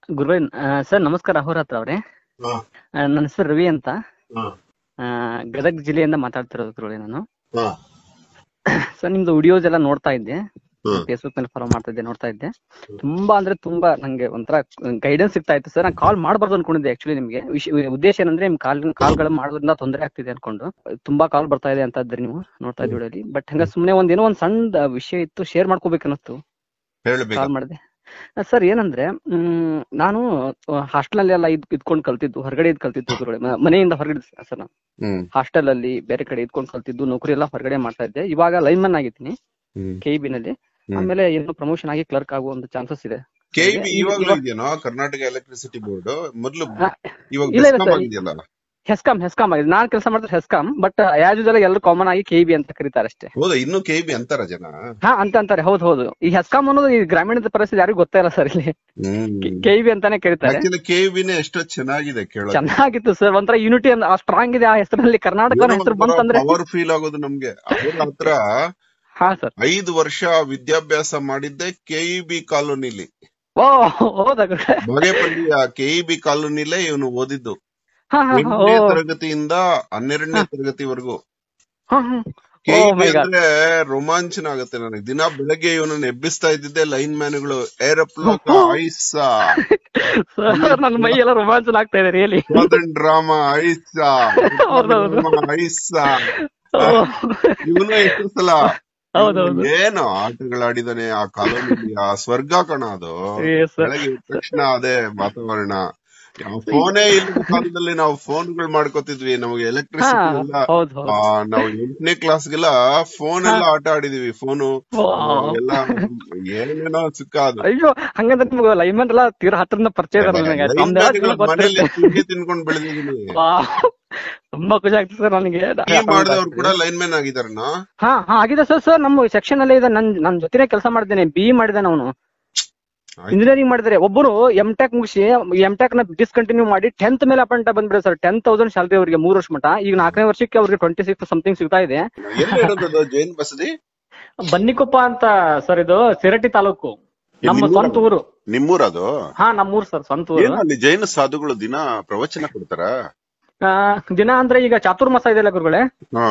ಗುರುಗಳೇ ಸರ್ ನಮಸ್ಕಾರ ಅಹೋರಾತ್ರ ಅವ್ರೆ ಹಾ, ಆ, ನನ್ನ ಹೆಸರು ರವಿ ಅಂತ ಹಾ, ಆ, ಗದಗ ಜಿಲ್ಲೆಯಿಂದ ಮಾತಾಡ್ತಿರೋದು ಗುರುಗಳೇ ನಾನು ಹಾ, ಸರ್ ನಿಮ್ದು ವಿಡಿಯೋಸ್ ಎಲ್ಲ ನೋಡ್ತಾ ಇದ್ದೆ ಹ್ಮ್. ಫೇಸ್ಬುಕ್ ನಲ್ಲಿ ಫಾಲೋ ಮಾಡ್ತಾ ಇದ್ದೆ ನೋಡ್ತಾ ಇದ್ದೆ ತುಂಬಾ ಅಂದ್ರೆ ತುಂಬಾ ನಂಗೆ ಒಂಥರ ಗೈಡೆನ್ಸ್ ಸಿಗ್ತಾ ಇತ್ತು ಸರ್ ನಾನು ಕಾಲ್ ಮಾಡಬಾರ್ದು ಅನ್ಕೊಂಡಿದ್ದೆ ಆಕ್ಚುಲಿ ನಿಮ್ಗೆ ವಿಷಯ ಉದ್ದೇಶ ಏನಂದ್ರೆ ನಿಮ್ ಕಾಲ್ ಕಾಲ್ಗಳು ಮಾಡೋದ್ರಿಂದ ತೊಂದರೆ ಆಗ್ತಿದೆ ಅನ್ಕೊಂಡು ತುಂಬಾ ಕಾಲ್ ಬರ್ತಾ ಇದೆ ಅಂತ ಇದ್ರಿ ನೀವು ನೋಡ್ತಾ ಇದ್ದ ವಿಡಿಯೋಲಿ ಬಟ್ ಹಂಗ ಸುಮ್ನೆ ಒಂದ್ ಏನೋ ಒಂದ್ ಸಣ್ಣ ವಿಷಯ ಇತ್ತು ಶೇರ್ ಮಾಡ್ಕೋಬೇಕನ್ನಿಸ್ತು ಹೇಳ್ಬೇಕು ಕಾಲ್ ಮಾಡಿದೆ ಸರ್ ಏನಂದ್ರೆ ಮ್, ನಾನು ಹಾಸ್ಟೆಲ್ ಅಲ್ಲಿ ಎಲ್ಲ ಇದ್ ಇದ್ಕೊಂಡ್ ಕಲ್ತಿದ್ದು ಹೊರಗಡೆ ಇದ್ ಕಲ್ತಿದ್ದು ಗುರುಗಳೇ. ಮ- ಮನೆಯಿಂದ ಹೊರಗಡೆ ಸರ್ ನಾನು ಹ್ಮ್ ಹಾಸ್ಟೆಲ್ ಅಲ್ಲಿ ಬೇರೆ ಕಡೆ ಇದ್ಕೊಂಡ್ ಕಲ್ತಿದ್ದು ನೌಕರಿ ಎಲ್ಲ ಹೊರಗಡೆ ಮಾಡ್ತಾ ಇದ್ದೆ ಇವಾಗ ಲೈನ್ಮನ್ ಆಗಿದ್ದೀನಿ ಹ್ಮ್ ಕೆ ಬಿ ನಲ್ಲಿ ಹ್ಮ್. ಆಮೇಲೆ ಏನು ಪ್ರಮೋಷನ್ ಆಗಿ ಕ್ಲರ್ಕ್ ಆಗುವ ಒಂದು ಚಾನ್ಸಸ್ ಇದೆ ಕೆಇಬಿ ಇವ- ಇವಾಗ್ಲೂ ಇವಾಗ- ಇದೆಯೇನೋ ಕರ್ನಾಟಕ ಎಲೆಕ್ಟ್ರಿಸಿಟಿ ಬೋರ್ಡ್ ಮೊದ್ಲು ಹಾ, ಇವಾಗ ಇಲ್ಲ, ಇಲ್ಲ ಬೆಸ್ಕಾಂ ಸರ್. ಆಗಿದೆಯಲ್ಲ ಹೆಸ್ಕಾಮ್ ಹೆಸ್ಕಾಮ್ ಆಗಿದೆ ನಾನ್ ಕೆಲಸ ಮಾಡಿದ್ರೆ ಹೆಸ್ಕಾಮ್ ಬಟ್ ಯಾಜ್ ಎಲ್ಲ ಎಲ್ಲರೂ ಕಾಮನ್ ಆಗಿ ಕೆ ಬಿ ಅಂತ ಕರೀತಾರೆ ಅಷ್ಟೇ ಹೌದಾ ಇನ್ನು ಕೆಇಬಿ ಅಂತಾರ ಜನ ಹಾ ಅಂತ ಅಂತಾರೆ ಹೌದು ಹೌದು ಈ ಹೆಸ್ಕಾಮ್ ಅನ್ನೋದು ಈ ಗ್ರಾಮೀಣದ ಪರಿಸ್ಥಿತಿ ಯಾರಿಗೂ ಗೊತ್ತೇ ಇಲ್ಲ ಸರ್ ಇಲ್ಲಿ ಹ್ಮ್ ಕೆ ಬಿ ಅಂತಾನೆ ಕರೀತಾರೆ ಆಕ್ಚುಲಿ ಕೆಇಬಿನೇ ಎಷ್ಟೋ ಚೆನ್ನಾಗಿದೆ ಕೇಳೋದು ಚೆನ್ನಾಗಿತ್ತು ಸರ್ ಒಂಥರ ಯೂನಿಟಿ ಸ್ಟ್ರಾಂಗ್ ಇದೆ ಆ ಹೆಸರಲ್ಲಿ ಕರ್ನಾಟಕ ಹೆಸರು ಬಂತಂದ್ರೆ ಪವರ್ ಫೀಲ್ ಆಗೋದು ನಮ್ಗೆ ಅವ್ರ ಹತ್ರ ಹಾ ಸರ್ ಐದು ವರ್ಷ ವಿದ್ಯಾಭ್ಯಾಸ ಮಾಡಿದ್ದೆ ಕೆಇಬಿ ಕಾಲೋನಿಲಿ ಓ ಹೌದಾ ಗುರುಗಳೇ? ಬಾಗೇಪಲ್ಲಿಯ ಕೆಇಬಿ ಕಾಲೋನಿಲೇ ಇವನು ಓದಿದ್ದು ಹಾ ಹಾ ಹಾ, ಎಂಟನೇ ಓ ತರಗತಿಯಿಂದ ಹನ್ನೆರಡನೇ ತರಗತಿವರೆಗೂ ಹಾ ಹಾ ಕೆಇಬಿ my God. ಅಂದ್ರೆ ರೋಮಾಂಚನ ಆಗುತ್ತೆ ನನಗೆ ದಿನ ಬೆಳಗ್ಗೆ ಇವನನ್ನ ಎಬ್ಬಿಸ್ತಾ ಇದ್ದಿದ್ದೆ ಲೈನ್ ಮ್ಯಾನ್ಗಳು ಏರೋಪ್ಲೋಕ ಐಸಾ ಸರ್ ನನ್ನ ಮೈ ಎಲ್ಲ ರೋಮಾಂಚನ ಆಗ್ತಾ ಇದೆ ರಿಯಲಿ ಡ್ರಾಮಾ ಐಸಾ ಹೌದೌದು. ಐಸಾ ಇವನು ಎಷ್ಟು ಸಲ ಹೌದೌದು. ಏನು ಆಟಗಳಾಡಿದಾನೆ ಆ ಕಾಲೋನಿಲಿ ಆ ಸ್ವರ್ಗ ಕಣ ಅದು ಸರ್ ಬೆಳಗ್ಗೆ ಎದ್ದ ತಕ್ಷಣ ಅದೇ ವಾತಾವರಣ ಫೋನೇ ಇಲ್ಲದ ಕಾಲದಲ್ಲಿ ನಾವು ಫೋನ್ಗಳು ಮಾಡ್ಕೋತಿದ್ವಿ ನಮಗೆ ಹಾ ಎಲೆಕ್ಟ್ರಿಸಿಟಿ ಎಲ್ಲ ಹೌದು ಹೌದು ಆ, ನಾವು ಎಂಟನೇ ಕ್ಲಾಸ್ಗೆಲ್ಲ ಫೋನ್ ಎಲ್ಲ ಆಟ ಆಡಿದೀವಿ ಫೋನು ವಾವ್. ಎಲ್ಲ ಏನೇನೋ ಸುಕ್ಕ ಅದು ಅಯ್ಯೋ ಹಂಗಂದ್ರೆ ನಿಮ್ಗೆ ಲೈಮನ್ ಎಲ್ಲ ತೀರಾ ಹತ್ರದಿಂದ ಪರಿಚಯ ಇದಾರೆ ನನಗೆ ಲೈನ್ ತಮ್ದೆಲ್ಲ ಮ್ಯಾನ್ಗಳು ಗೊತ್ತಿರುತ್ತೆ. ಮನೇಲಿ ತಿಂಡಿ ತಿನ್ಕೊಂಡ್ ಬೆಳೆದಿದೀನಿ ವಾವ್. ತುಂಬಾ ಖುಷಿ ಆಗ್ತದೆ ಸರ್ ನನಗೆ ಈ ಮಾಡಿದವ್ರು ಕೂಡ ಲೈನ್ ಮ್ಯಾನ್ ಆಗಿದಾರನ ಹಾ ಹಾ ಆಗಿದೆ ಸರ್ ಸರ್ ನಮ್ಮ ಸೆಕ್ಷನ್ ಅಲ್ಲೇ ಇದೆ ನನ್ ನನ್ ಜೊತೆನೆ ಕೆಲಸ ಮಾಡಿದ್ದೇನೆ ಬಿ ಮಾಡಿದ್ದಾನೆ ಅವನು ಇಂಜಿನಿಯರಿಂಗ್ ಮಾಡಿದ್ರೆ ಒಬ್ಬರು ಎಂ ಟೆಕ್ ಮುಗಿಸಿ ಎಂ ಟೆಕ್ ನ ಡಿಸ್ಕಂಟಿನ್ಯೂ ಮಾಡಿ ಟೆಂತ್ ಮೇಲೆ ಅಪಾಯಿಂಟ್ ಬಂದ್ಬಿಡ ಸರ್ ಟೆನ್ ತೌಸಂಡ್ ಸ್ಯಾಲರಿ ಅವರಿಗೆ ಮೂರು ವರ್ಷ ಮಟ ಈಗ ನಾಲ್ಕನೇ ವರ್ಷಕ್ಕೆ ಅವ್ರಿಗೆ ಟ್ವೆಂಟಿ ಸಿಕ್ಸ್ ಸಮಥಿಂಗ್ ಸಿಗ್ತಾ ಇದೆ ಎಲ್ಲಿ ಇರೋದು ಜೈನ್ ಬಸದಿ ಬನ್ನಿಕೊಪ್ಪ ಅಂತ ಸರ್ ಇದು ಸಿರಟಿ ತಾಲೂಕು ನಮ್ಮ ನಿಮ್ಮೂರ? ಸ್ವಂತ ಊರು ನಿಮ್ಮೂರದು ಹಾ ನಮ್ಮೂರು ಸರ್ ಸ್ವಂತ ಊರು ಏನು ಅಲ್ಲಿ ಜೈನ ಸಾಧುಗಳು ದಿನ ಪ್ರವಚನ ಕೊಡ್ತಾರ ಆ, ದಿನ ಅಂದ್ರೆ ಈಗ ಚಾತುರ್ಮಾಸ ಇದೆಯಲ್ಲ ಗುರುಗಳೇ ಹಾ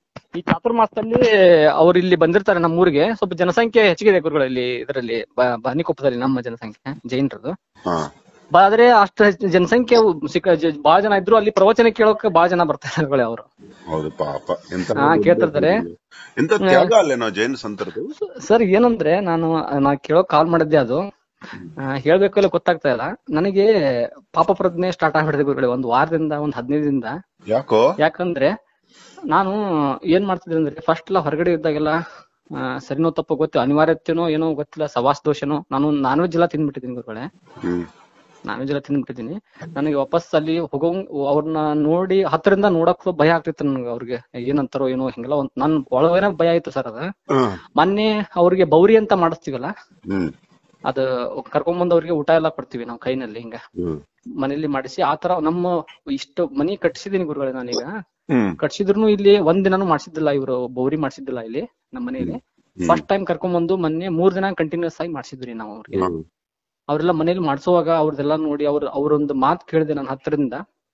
ಈ ಚಾತುರ್ಮಾಸದಲ್ಲಿ ಅವ್ರು ಇಲ್ಲಿ ಬಂದಿರ್ತಾರೆ ನಮ್ಮ ಊರಿಗೆ ಸ್ವಲ್ಪ ಜನಸಂಖ್ಯೆ ಹೆಚ್ಚಿಗಿದೆ ಗುರುಗಳು ಇಲ್ಲಿ ಇದರಲ್ಲಿ ಬನ್ನಿಕೊಪ್ಪದಲ್ಲಿ ನಮ್ಮ ಜನಸಂಖ್ಯೆ ಜೈನರದು ಹಾ ಬ- ಆದ್ರೆ ಅಷ್ಟು ಹೆಚ್ಚು ಜನಸಂಖ್ಯೆ ಸಿಕ್ಕ ಜ- ಬಾಳ ಜನ ಇದ್ರು ಅಲ್ಲಿ ಪ್ರವಚನ ಕೇಳೋಕೆ ಬಾಳ ಜನ ಬರ್ತಾರೆ ಗುರುಗಳೇ ಅವರು ಹೌದು ಪಾಪ ಎಂತ ಹಾ, ಕೇಳ್ತಿರ್ತಾರೆ. ಎಂತ ತ್ಯಾಗ ಅಲ್ಲೇನೋ ಜೈನ ಸಂತರದು ಸರ್ ಏನಂದ್ರೆ ನಾನು ನಾ ಕೇಳೋ ಕಾಲ್ ಮಾಡಿದ್ದೆ ಅದು ಆ, ಹೇಳ್ಬೇಕು ಇಲ್ಲ ಗೊತ್ತಾಗ್ತಾ ಇಲ್ಲ ನನಗೆ ಪಾಪ ಪ್ರಜ್ಞೆ ಸ್ಟಾರ್ಟ್ ಆಗ್ಬಿಡಿದೆ ಗುರುಗಳೇ ಒಂದ್ ವಾರದಿಂದ ಒಂದ್ ಹದಿನೈದಿಂದ ಯಾಕೋ ಯಾಕಂದ್ರೆ ನಾನು ಏನ್ ಮಾಡ್ತಿದ್ದೆ ಅಂದ್ರೆ ಫಸ್ಟ್ ಎಲ್ಲ ಹೊರಗಡೆ ಇದ್ದಾಗೆಲ್ಲ ಆ, ಸರಿನೋ ತಪ್ಪೋ ಗೊತ್ತಿಲ್ಲ ಅನಿವಾರ್ಯತೆನೋ ಏನೋ ಗೊತ್ತಿಲ್ಲ ಸವಾಸ್ ದೋಷನೋ ನಾನು ನಾನ್ ವೆಜ್ ಎಲ್ಲ ತಿಂದ್ಬಿಟ್ಟಿದ್ದೀನಿ ಗುರುಗಳೇ ಹ್ಮ್ ನಾನ್ ವೆಜ್ ಎಲ್ಲ ತಿಂದ್ಬಿಟ್ಟಿದ್ದೀನಿ ನನಗೆ ವಾಪಸ್ ಅಲ್ಲಿ ಹೋಗೋ ಅವ್ರನ್ನ ನೋಡಿ ಹತ್ತರಿಂದ ನೋಡಕ್ ಭಯ ಆಗ್ತಿತ್ತು ನನ್ಗೆ ಅವ್ರಿಗೆ ಏನಂತಾರೋ ಏನೋ ಹಿಂಗೆಲ್ಲ ಒಂದ್ ನನ್ ಒಳಗೇನೆ ಭಯ ಆಯ್ತು ಸರ್ ಅದ ಹ್ಮ್ ಮೊನ್ನೆ ಅವ್ರಿಗೆ ಬೌರಿ ಅಂತ ಮಾಡಿಸ್ತೀವಲ್ಲ ಹ್ಮ್ ಅದ ಕರ್ಕೊಂಡ್ ಬಂದ್ ಅವ್ರಿಗೆ ಊಟ ಎಲ್ಲ ಕೊಡ್ತೀವಿ ನಾವು ಕೈನಲ್ಲಿ ಹಿಂಗ ಹ್ಮ್ ಮನೇಲಿ ಮಾಡಿಸಿ ಆತರ ನಮ್ಮ ಇಷ್ಟು ಮನಿ ಕಟ್ಸಿದೀನಿ ಗುರುಗಳೇ ನಾನೀಗ ಹ್ಮ್ ಕಟ್ಸಿದ್ರು ಇಲ್ಲಿ ಒಂದ್ ದಿನಾನು ಮಾಡ್ಸಿದ್ದಿಲ್ಲ ಇವರು ಬೌರಿ ಮಾಡ್ಸಿದ್ದಿಲ್ಲ ಇಲ್ಲಿ ನಮ್ಮ ಮನೇಲಿ ಫಸ್ಟ್ ಟೈಮ್ ಕರ್ಕೊಂಡ್ ಬಂದು ಮೊನ್ನೆ ಮೂರ್ ದಿನ ಕಂಟಿನ್ಯೂಸ್ ಆಗಿ ಮಾಡ್ಸಿದ್ರಿ ನಾವು ಅವ್ರಿಗೆ ಹ್ಮ್ ಅವ್ರೆಲ್ಲ ಮನೇಲಿ ಮಾಡ್ಸುವಾಗ ಅವ್ರದೆಲ್ಲ ನೋಡಿ ಅವ್ರ ಅವ್ರೊಂದು ಮಾತು ಕೇಳಿದೆ ನನ್ನ ಹತ್ತಿರದಿಂದ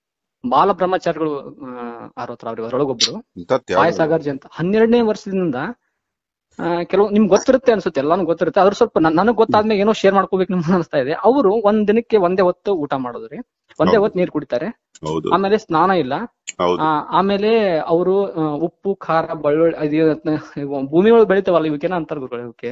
ಬಾಲ ಬ್ರಹ್ಮಚಾರಿಗಳು ಆರೋತ್ರ ಅವ್ರಿಗೆ ಅದ್ರೊಳಗೊಬ್ರು ಎಂತ ತ್ಯಾಗ ಬಾಯ್ ಸಾಗರ್ಜಿ ಅಂತ ಹನ್ನೆರಡನೇ ವರ್ಷದಿಂದ ಆ, ಕೆಲವು ನಿಮ್ಗೆ ಗೊತ್ತಿರುತ್ತೆ ಅನ್ಸುತ್ತೆ ಎಲ್ಲಾನು ಗೊತ್ತಿರುತ್ತೆ ಅದ್ರ ಸ್ವಲ್ಪ ನನ್- ನನಗ್ ಗೊತ್ತಾದ್ಮೇಲೆ ಏನೋ ಶೇರ್ ಮಾಡ್ಕೋಬೇಕು ನಿಮ್ಗೆ ಅನಿಸ್ತಾ ಇದೆ ಅವರು ಒಂದ್ ದಿನಕ್ಕೆ ಒಂದೇ ಹೊತ್ತು ಊಟ ಮಾಡೋದ್ರಿ ಒಂದೇ ಹೌದು. ಹೊತ್ತು ನೀರ್ ಕುಡಿತಾರೆ ಹೌದು ಆಮೇಲೆ ಸ್ನಾನ ಇಲ್ಲ ಹೌದು ಆ, ಆಮೇಲೆ ಅವರು ಉಪ್ಪು ಖಾರ ಬೆಳ್ಳುಳ್ಳಿ ಅದು ಇವು ಭೂಮಿ ಒಳಗೆ ಬೆಳಿತಾವಲ್ಲ ಇವಕ್ಕೇನ ಅಂತಾರ ಗುರುಗಳು ಇವಕ್ಕೆ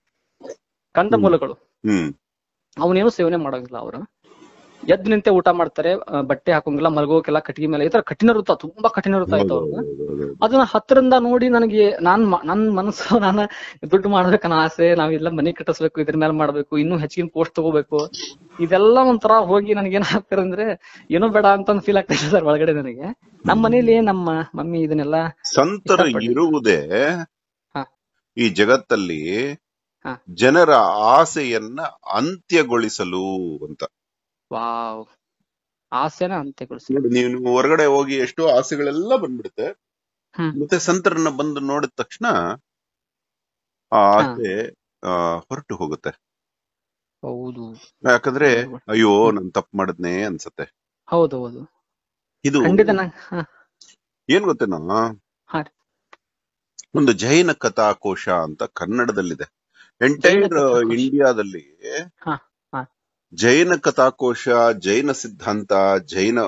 ಕಂದಮೂಲಗಳು ಹ್ಮ್ ಅವನೇನು ಸೇವನೆ ಮಾಡೋಂಗಿಲ್ಲ ಅವರು ಎದ್ ನಿಂತೆ ಊಟ ಮಾಡ್ತಾರೆ ಆ, ಬಟ್ಟೆ ಹಾಕೋಂಗಿಲ್ಲ ಮಲಗೋಕೆಲ್ಲ ಕಟ್ಟಿಗೆ ಮೇಲೆ ಈ ತರ ಕಠಿಣ ವೃತ್ತ ತುಂಬಾ ಕಠಿಣ ವೃತ್ತ ಆಯ್ತು ಹೌದು, ಅವ್ರಿಗೆ ಹೌದು, ಹೌದು. ಅದನ್ನ ಹತ್ತಿರದಿಂದ ನೋಡಿ ನನಗೆ ನಾನ್ ಮ- ನನ್ ಮನಸ್ಸು ನಾನು ದುಡ್ಡು ಮಾಡ್ಬೇಕನ್ನೋ ಆಸೆ ನಾವೆಲ್ಲ ಮನೆ ಕಟ್ಟಿಸ್ಬೇಕು ಇದ್ರ ಮೇಲೆ ಮಾಡ್ಬೇಕು ಇನ್ನೂ ಹೆಚ್ಚಿನ ಪೋಸ್ಟ್ ತಗೋಬೇಕು ಇದೆಲ್ಲ ಒಂಥರ ಹೋಗಿ ನನಗೆ ಏನ್ ಆಗ್ತಾರೆ ಅಂದ್ರೆ ಏನೋ ಬೇಡ ಅಂತ ಫೀಲ್ ಆಗ್ತಾ ಇದೆ ಸರ್ ಒಳಗಡೆ ನನಗೆ ನಮ್ಮ ಮನೇಲಿ ನಮ್ಮ ಮಮ್ಮಿ ಇದನ್ನೆಲ್ಲ ಸಂತರು ಇಷ್ಟಪಡ್ಲಿ. ಇರುವುದೇ ಹಾ. ಈ ಜಗತ್ತಲ್ಲಿ ಹಾ. ಜನರ ಆಸೆಯನ್ನ ಅಂತ್ಯಗೊಳಿಸಲು ಅಂತ ವಾವ್ ಆಸೆನ ಅಂತ್ಯಗೊಳಿಸಿ ನೋಡಿ ನೀವು ನೀವು ಹೊರಗಡೆ ಹೋಗಿ ಎಷ್ಟೋ ಆಸೆಗಳೆಲ್ಲ ಬಂದ್ಬಿಡುತ್ತೆ ಹ್ಮ್. ಮತ್ತೆ ಸಂತರನ್ನ ಬಂದು ನೋಡಿದ ತಕ್ಷಣ ಆ ಆಸೆ ಆ, ಹೊರಟು ಹೋಗುತ್ತೆ ಹೌದು ಯಾಕಂದ್ರೆ ಹೌದು. ಅಯ್ಯೋ ನಾನ್ ತಪ್ಪು ಮಾಡದ್ನೇ ಅನ್ಸತ್ತೆ ಹೌದು ಹೌದು ಇದು ಖಂಡಿತ ನಂಗ್ ಹಾ, ಏನ್ ಗೊತ್ತೇನೋ ಹಾ ರೀ. ಒಂದು ಜೈನ ಕಥಾಕೋಶ ಅಂತ ಕನ್ನಡದಲ್ಲಿದೆ ಎಂಟೈರ್ ಕಥಾಕೋಶ. ಇಂಡಿಯಾದಲ್ಲಿ ಹಾ, ಹಾ. ಜೈನ ಕಥಾಕೋಶ ಜೈನ ಸಿದ್ಧಾಂತ ಜೈನ